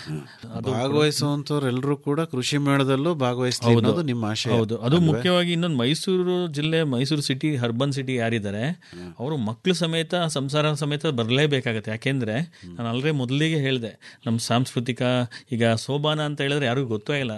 ಭಾಗವಹಿಸುವಂತವ್ರು ಎಲ್ಲರೂ ಕೂಡ ಕೃಷಿ ಮೇಳದಲ್ಲೂ ಭಾಗವಹಿಸ್ಲಿ ಅನ್ನೋದು ನಿಮ್ಮ ಆಶಯ ಹೌದು ಅದು ಮುಖ್ಯವಾಗಿ ಇನ್ನೊಂದು ಮೈಸೂರು ಜಿಲ್ಲೆ ಮೈಸೂರು ಸಿಟಿ ಅರ್ಬನ್ ಸಿಟಿ ಯಾರಿದ್ದಾರೆ ಅವರು ಮಕ್ಕಳು ಸಮೇತ ಸಂಸಾರ ಸಮೇತ ಬರಲೇಬೇಕಾಗತ್ತೆ ಯಾಕೆಂದ್ರೆ ನಾನು ಅಲ್ಲದೆ ಮೊದಲಿಗೆ ಹೇಳಿದೆ ನಮ್ಮ ಸಾಂಸ್ಕೃತಿಕ ಈಗ ಸೋಬಾನ ಅಂತ ಹೇಳಿದ್ರೆ ಯಾರಿಗೂ ಗೊತ್ತೇ ಇಲ್ಲ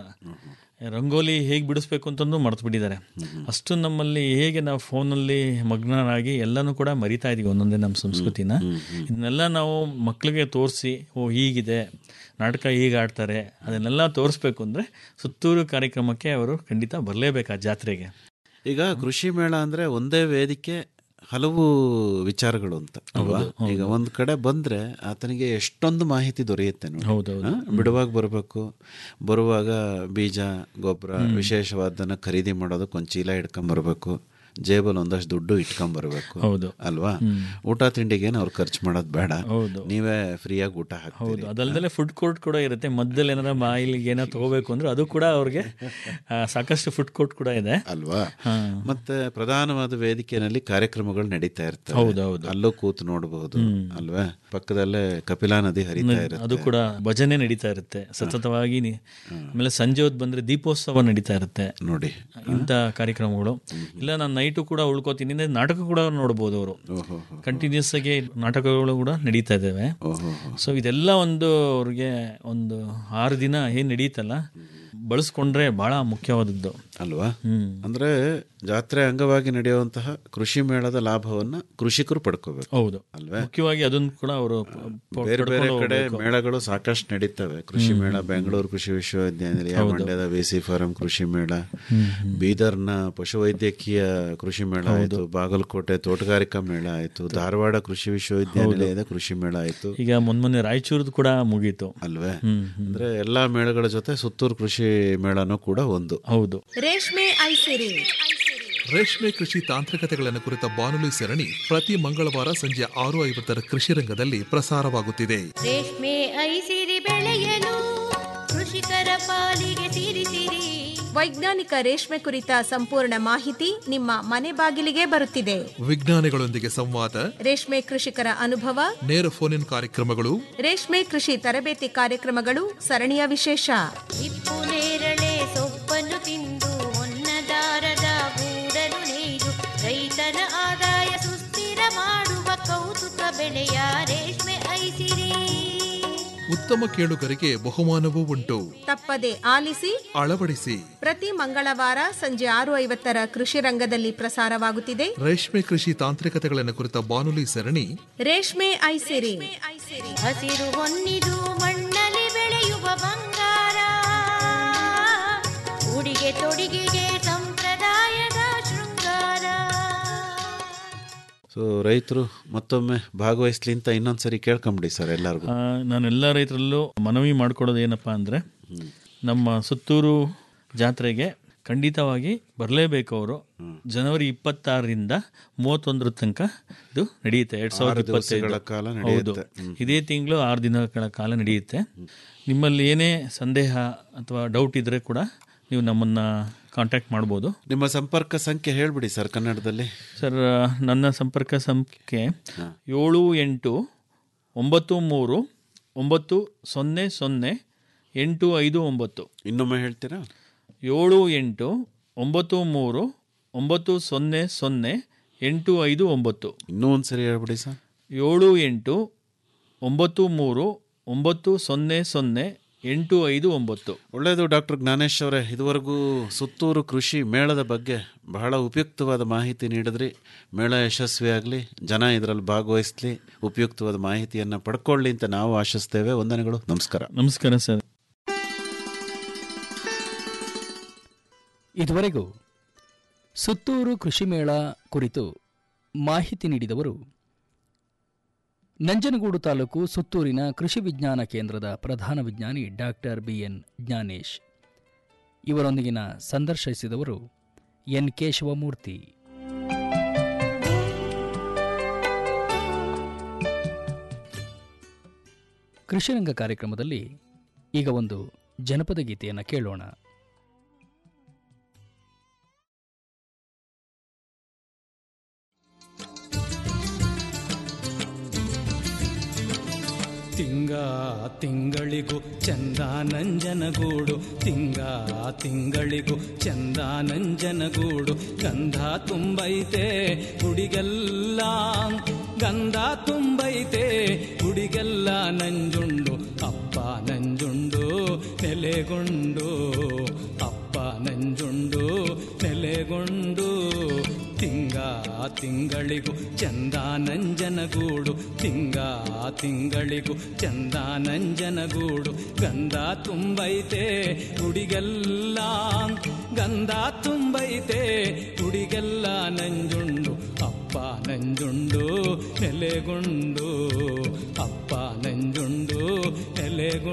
ರಂಗೋಲಿ ಹೇಗೆ ಬಿಡಿಸ್ಬೇಕು ಅಂತಂದು ಮರ್ತು ಬಿಟ್ಟಿದ್ದಾರೆ ಅಷ್ಟು ನಮ್ಮಲ್ಲಿ ಹೇಗೆ ನಾವು ಫೋನಲ್ಲಿ ಮಗ್ನರಾಗಿ ಎಲ್ಲನೂ ಕೂಡ ಮರಿತಾ ಇದೀವಿ ಒಂದೊಂದೇ ನಮ್ಮ ಸಂಸ್ಕೃತಿನ ಇದನ್ನೆಲ್ಲ ನಾವು ಮಕ್ಕಳಿಗೆ ತೋರಿಸಿ ಓ ಹೀಗಿದೆ ನಾಟಕ ಹೀಗೆ ಆಡ್ತಾರೆ ಅದನ್ನೆಲ್ಲ ತೋರಿಸ್ಬೇಕು ಅಂದರೆ ಸುತ್ತೂರು ಕಾರ್ಯಕ್ರಮಕ್ಕೆ ಅವರು ಖಂಡಿತ ಬರಲೇಬೇಕು ಆ ಜಾತ್ರೆಗೆ ಈಗ ಕೃಷಿ ಮೇಳ ಅಂದ್ರೆ ಒಂದೇ ವೇದಿಕೆ ಹಲವು ವಿಚಾರಗಳು ಅಂತ ಅಲ್ವಾ ಈಗ ಒಂದ್ ಕಡೆ ಬಂದ್ರೆ ಆತನಿಗೆ ಎಷ್ಟೊಂದು ಮಾಹಿತಿ ದೊರೆಯುತ್ತೆ ನೋಡಿ ಹೌದೌದು. ಹಾ? ಬಿಡುವಾಗ ಬರಬೇಕು ಬರುವಾಗ ಬೀಜ ಗೊಬ್ಬರ ವಿಶೇಷವಾದನ್ನ ಖರೀದಿ ಮಾಡೋದಕ್ಕೆ ಒಂದು ಚೀಲ ಇಟ್ಕೊಂಡ್ ಬರಬೇಕು ಜೇಬಲ್ಲಿ ಒಂದಷ್ಟು ದುಡ್ಡು ಇಟ್ಕೊಂಡ್ ಬರಬೇಕು ಹೌದು. ಅಲ್ವಾ ಊಟ ತಿಂಡಿಗೇನು ಅವ್ರು ಖರ್ಚು ಮಾಡೋದು ಬೇಡ ಹೌದು. ನೀವೇ ಫ್ರೀಯಾಗಿ ಊಟ ಹೌದು ಹಾಕ್ತೀರಿ ಅದಲ್ದಲೆ ಫುಡ್ ಕೋರ್ಟ್ ಕೂಡ ಇರುತ್ತೆ ಮಧ್ಯದಲ್ಲಿ ಏನಾರ ಬಾಯಿಲಿಗೆ ಏನೋ ತಗೋಬೇಕು ಅಂದ್ರೆ ಅದು ಕೂಡ ಅವ್ರಿಗೆ ಆ, ಸಾಕಷ್ಟು ಫುಡ್ ಕೋರ್ಟ್ ಕೂಡ ಇದೆ ಅಲ್ವಾ ಹಾ. ಮತ್ತೆ ಪ್ರಧಾನವಾದ ವೇದಿಕೆಯಲ್ಲಿ ಕಾರ್ಯಕ್ರಮಗಳು ನಡೀತಾ ಇರ್ತವೆ ಹೌದು, ಹೌದು. ಅಲ್ಲೂ ಕೂತು ನೋಡಬಹುದು ಅಲ್ವಾ ಪಕ್ಕದಲ್ಲೇ ಕಪಿಲಾ ನದಿ ಹರಿತಾ ಇರುತ್ತೆ ಅದು ಕೂಡ ಭಜನೆ ನಡೀತಾ ಇರುತ್ತೆ ಸತತವಾಗಿ ನಿ- ಆಮೇಲೆ ಸಂಜೆ ಹೊತ್ತು ಬಂದ್ರೆ ದೀಪೋತ್ಸವ ನಡೀತಾ ಇರುತ್ತೆ ನೋಡಿ ಇಂಥ ಕಾರ್ಯಕ್ರಮಗಳು ಇಲ್ಲ ನಾನು ನೈಟು ಕೂಡ ಉಳ್ಕೋತೀನಿ ಅಂದ್ರೆ ನಾಟಕ ಕೂಡ ನೋಡ್ಬೋದು ಅವರು ಓಹೋ ಕಂಟಿನ್ಯೂಸ್ ಆಗಿ ನಾಟಕಗಳು ಕೂಡ ನಡೀತಾ ಇದ್ದಾವೆ ಓಹೋ ಸೊ ಇದೆಲ್ಲ ಒಂದು ಅವ್ರಿಗೆ ಒಂದು ಆರು ದಿನ ಏನ್ ನಡೀತಲ್ಲ ಬಳಸ್ಕೊಂಡ್ರೆ ಬಹಳ ಮುಖ್ಯವಾದದ್ದು ಅಲ್ವಾ ಹ್ಮ್ ಅಂದ್ರೆ ಜಾತ್ರೆ ಅಂಗವಾಗಿ ನಡೆಯುವಂತಹ ಕೃಷಿ ಮೇಳದ ಲಾಭವನ್ನ ಕೃಷಿಕರು ಪಡ್ಕೋಬೇಕು ಹೌದು ಅಲ್ವೇ ಮುಖ್ಯವಾಗಿ ಅದನ್ನ ಕೂಡ ಅವರು ಬೇರೆ ಬೇರೆ ಕಡೆ ಮೇಳಗಳು ಸಾಕಷ್ಟು ನಡೀತವೆ ಕೃಷಿ ಮೇಳ ಬೆಂಗಳೂರು ಕೃಷಿ ವಿಶ್ವವಿದ್ಯಾನಿಲಯ ಮಂಡ್ಯದ ಸಿ ಫಾರಂ ಕೃಷಿ ಮೇಳ ಬೀದರ್ನ ಪಶುವೈದ್ಯಕೀಯ ಕೃಷಿ ಮೇಳ ಆಯ್ತು ಬಾಗಲಕೋಟೆ ತೋಟಗಾರಿಕಾ ಮೇಳ ಆಯ್ತು ಧಾರವಾಡ ಕೃಷಿ ವಿಶ್ವವಿದ್ಯಾನಿಲಯದ ಕೃಷಿ ಮೇಳ ಆಯ್ತು ಈಗ ಮೊನ್ನೆ ರಾಯಚೂರ್ದು ಕೂಡ ಮುಗೀತು ಅಲ್ವೇ ಅಂದ್ರೆ ಎಲ್ಲಾ ಮೇಳಗಳ ಜೊತೆ ಸುತ್ತೂರು ಕೃಷಿ ಮೇಳನೂ ಕೂಡ ಒಂದು ಹೌದು ರೇಷ್ಮೆ ಐಸಿರಿ ರೇಷ್ಮೆ ಕೃಷಿ ತಾಂತ್ರಿಕತೆಗಳನ್ನು ಕುರಿತ ಬಾನುಲಿ ಸರಣಿ ಪ್ರತಿ ಮಂಗಳವಾರ ಸಂಜೆ ಆರು ಐವತ್ತರ ಕೃಷಿ ರಂಗದಲ್ಲಿ ಪ್ರಸಾರವಾಗುತ್ತಿದೆ ರೇಷ್ಮೆ ಐಸಿರಿ ಬೆಳೆಯಲು ಕೃಷಿಕರ ಪಾಲಿಗೆ ಸಿರಿಸಿರಿ ವೈಜ್ಞಾನಿಕ ರೇಷ್ಮೆ ಕುರಿತ ಸಂಪೂರ್ಣ ಮಾಹಿತಿ ನಿಮ್ಮ ಮನೆ ಬಾಗಿಲಿಗೆ ಬರುತ್ತಿದೆ ವಿಜ್ಞಾನಿಗಳೊಂದಿಗೆ ಸಂವಾದ ರೇಷ್ಮೆ ಕೃಷಿಕರ ಅನುಭವ ನೇರ ಫೋನ್ ಇನ್ ಕಾರ್ಯಕ್ರಮಗಳು ರೇಷ್ಮೆ ಕೃಷಿ ತರಬೇತಿ ಕಾರ್ಯಕ್ರಮಗಳು ಸರಣಿಯ ವಿಶೇಷ ಹಿಪ್ಪು ನೇರಳೆ ಸೊಪ್ಪನ್ನು ತಿಂದು ಹೊನ್ನದಾರದ ಗೂಡನ್ನು ನೇಯ್ದು ರೈತನ ಆದಾಯ ಸುಸ್ಥಿರ ಮಾಡುವ ಕೌತುಕ ಬೆಳೆಯ ರೇಷ್ಮೆ ಐಸಿರಿ ಉತ್ತಮ ಕೇಳುಗರಿಗೆ ಬಹುಮಾನವೂ ಉಂಟು ತಪ್ಪದೆ ಆಲಿಸಿ ಅಳವಡಿಸಿ ಪ್ರತಿ ಮಂಗಳವಾರ ಸಂಜೆ ಆರು ಐವತ್ತರ ಕೃಷಿ ರಂಗದಲ್ಲಿ ಪ್ರಸಾರವಾಗುತ್ತಿದೆ ರೇಷ್ಮೆ ಕೃಷಿ ತಾಂತ್ರಿಕತೆಗಳನ್ನು ಕುರಿತ ಬಾನುಲಿ ಸರಣಿ ರೇಷ್ಮೆ ಐಸಿರಿ ಹಸಿರು ಹೊನ್ನಿದು ಮಣ್ಣಲ್ಲಿ ಬೆಳೆಯುವ ಬಂಗಾರ ಉಡಿಗೆ ತೊಡಿಗೆಗೆ ಸಂಪ್ರದಾಯದ ಶೃಂಗಾರ ಸೊ ರೈತರು ಮತ್ತೊಮ್ಮೆ ಭಾಗವಹಿಸ್ಲಿ ಅಂತ ಇನ್ನೊಂದ್ಸರಿ ಕೇಳ್ಕೊಂಬಿಡಿ ಸರ್ ಎಲ್ಲರಿಗೂ ಆ, ನಾನು ಎಲ್ಲ ರೈತರಲ್ಲೂ ಮನವಿ ಮಾಡ್ಕೊಡೋದು ಏನಪ್ಪ ಅಂದರೆ ನಮ್ಮ ಸುತ್ತೂರು ಜಾತ್ರೆಗೆ ಖಂಡಿತವಾಗಿ ಬರಲೇಬೇಕು ಅವರು ಜನವರಿ ಇಪ್ಪತ್ತಾರರಿಂದ ಮೂವತ್ತೊಂದರ ತನಕ ಇದು ನಡೆಯುತ್ತೆ ಎರಡ್ ಸಾವಿರದ ಆರು ದಿವಸಗಳ ಇಪ್ಪತ್ತೈದು ಕಾಲ ಹೌದು ನಡೆಯುತ್ತೆ. ಇದೇ ತಿಂಗಳು ಆರು ದಿನಗಳ ಕಾಲ ನಡೆಯುತ್ತೆ ನಿಮ್ಮಲ್ಲಿ ಏನೇ ಸಂದೇಹ ಅಥವಾ ಡೌಟ್ ಇದ್ರೆ ಕೂಡ ನೀವು ನಮ್ಮನ್ನ ಕಾಂಟ್ಯಾಕ್ಟ್ ಮಾಡ್ಬೋದು ನಿಮ್ಮ ಸಂಪರ್ಕ ಸಂಖ್ಯೆ ಹೇಳ್ಬಿಡಿ ಸರ್ ಕನ್ನಡದಲ್ಲಿ ಸರ್ ನನ್ನ ಸಂಪರ್ಕ ಸಂಖ್ಯೆ ಏಳು ಎಂಟು ಒಂಬತ್ತು ಮೂರು ಒಂಬತ್ತು ಸೊನ್ನೆ ಸೊನ್ನೆ ಎಂಟು ಐದು ಒಂಬತ್ತು ಇನ್ನೊಮ್ಮೆ ಹೇಳ್ತೀರಾ ಏಳು ಎಂಟು ಒಂಬತ್ತು ಮೂರು ಒಂಬತ್ತು ಸೊನ್ನೆ ಸೊನ್ನೆ ಎಂಟು ಐದು ಒಂಬತ್ತು ಇನ್ನೂ ಒಂದ್ಸರಿ ಹೇಳ್ಬಿಡಿ ಸರ್ ಏಳು ಎಂಟು ಒಂಬತ್ತು ಮೂರು ಒಂಬತ್ತು ಸೊನ್ನೆ ಸೊನ್ನೆ ಎಂಟು ಐದು ಒಂಬತ್ತು ಒಳ್ಳೆಯದು ಡಾಕ್ಟರ್ ಜ್ಞಾನೇಶ್ ಅವರೇ ಇದುವರೆಗೂ ಸುತ್ತೂರು ಕೃಷಿ ಮೇಳದ ಬಗ್ಗೆ ಬಹಳ ಉಪಯುಕ್ತವಾದ ಮಾಹಿತಿ ನೀಡಿದ್ರಿ ಮೇಳ ಯಶಸ್ವಿಯಾಗಲಿ ಜನ ಇದರಲ್ಲಿ ಭಾಗವಹಿಸ್ಲಿ ಉಪಯುಕ್ತವಾದ ಮಾಹಿತಿಯನ್ನು ಪಡ್ಕೊಳ್ಳಿ ಅಂತ ನಾವು ಆಶಿಸ್ತೇವೆ ವಂದನೆಗಳು ನಮಸ್ಕಾರ ನಮಸ್ಕಾರ ಸರ್ ಇದುವರೆಗೂ ಸುತ್ತೂರು ಕೃಷಿ ಮೇಳ ಕುರಿತು ಮಾಹಿತಿ ನೀಡಿದವರು ನಂಜನಗೂಡು ತಾಲೂಕು ಸುತ್ತೂರಿನ ಕೃಷಿ ವಿಜ್ಞಾನ ಕೇಂದ್ರದ ಪ್ರಧಾನ ವಿಜ್ಞಾನಿ ಡಾಕ್ಟರ್ ಬಿಎನ್ ಜ್ಞಾನೇಶ್ ಇವರೊಂದಿಗಿನ ಸಂದರ್ಶಿಸಿದವರು ಎನ್ ಕೆ ಶಿವಮೂರ್ತಿ ಕೃಷಿರಂಗ ಕಾರ್ಯಕ್ರಮದಲ್ಲಿ ಈಗ ಒಂದು ಜನಪದ ಗೀತೆಯನ್ನು ಕೇಳೋಣ ತಿಂಗ ತಿಂಗಳಿಗೂ ಚಂದ ನಂಜನಗೂಡು ತಿಂಗ ತಿಂಗಳಿಗೂ ಚಂದ ನಂಜನಗೂಡು ಗಂಧ ತುಂಬೈತೆ ಗುಡಿಗೆಲ್ಲ ಗಂಧ ತುಂಬೈತೆ ಗುಡಿಗೆಲ್ಲ ನಂಜುಂಡು ಅಪ್ಪ ನಂಜುಂಡು ನೆಲೆಗೊಂಡು ಅಪ್ಪ ನಂಜುಂಡು ನೆಲೆಗೊಂಡು ತಿಂಗ ತಿಂಗಳಿಗೂ ಚಂದ ನಂಜನಗೂಡು ತಿಂಗ ತಿಂಗಳಿಗೂ ಚಂದ ನಂಜನಗೂಡು ಗಂಧ ತುಂಬೈತೆ ಗುಡಿಗೆಲ್ಲ ಗಂಧ ತುಂಬೈತೆ ಗುಡಿಗೆಲ್ಲ ನಂಜುಂಡು ಅಪ್ಪ ನಂಜುಂಡು ನೆಲೆಗೊಂಡು ಅಪ್ಪ ನಂಜುಂಡು ನೆಲೆಗೊಂಡು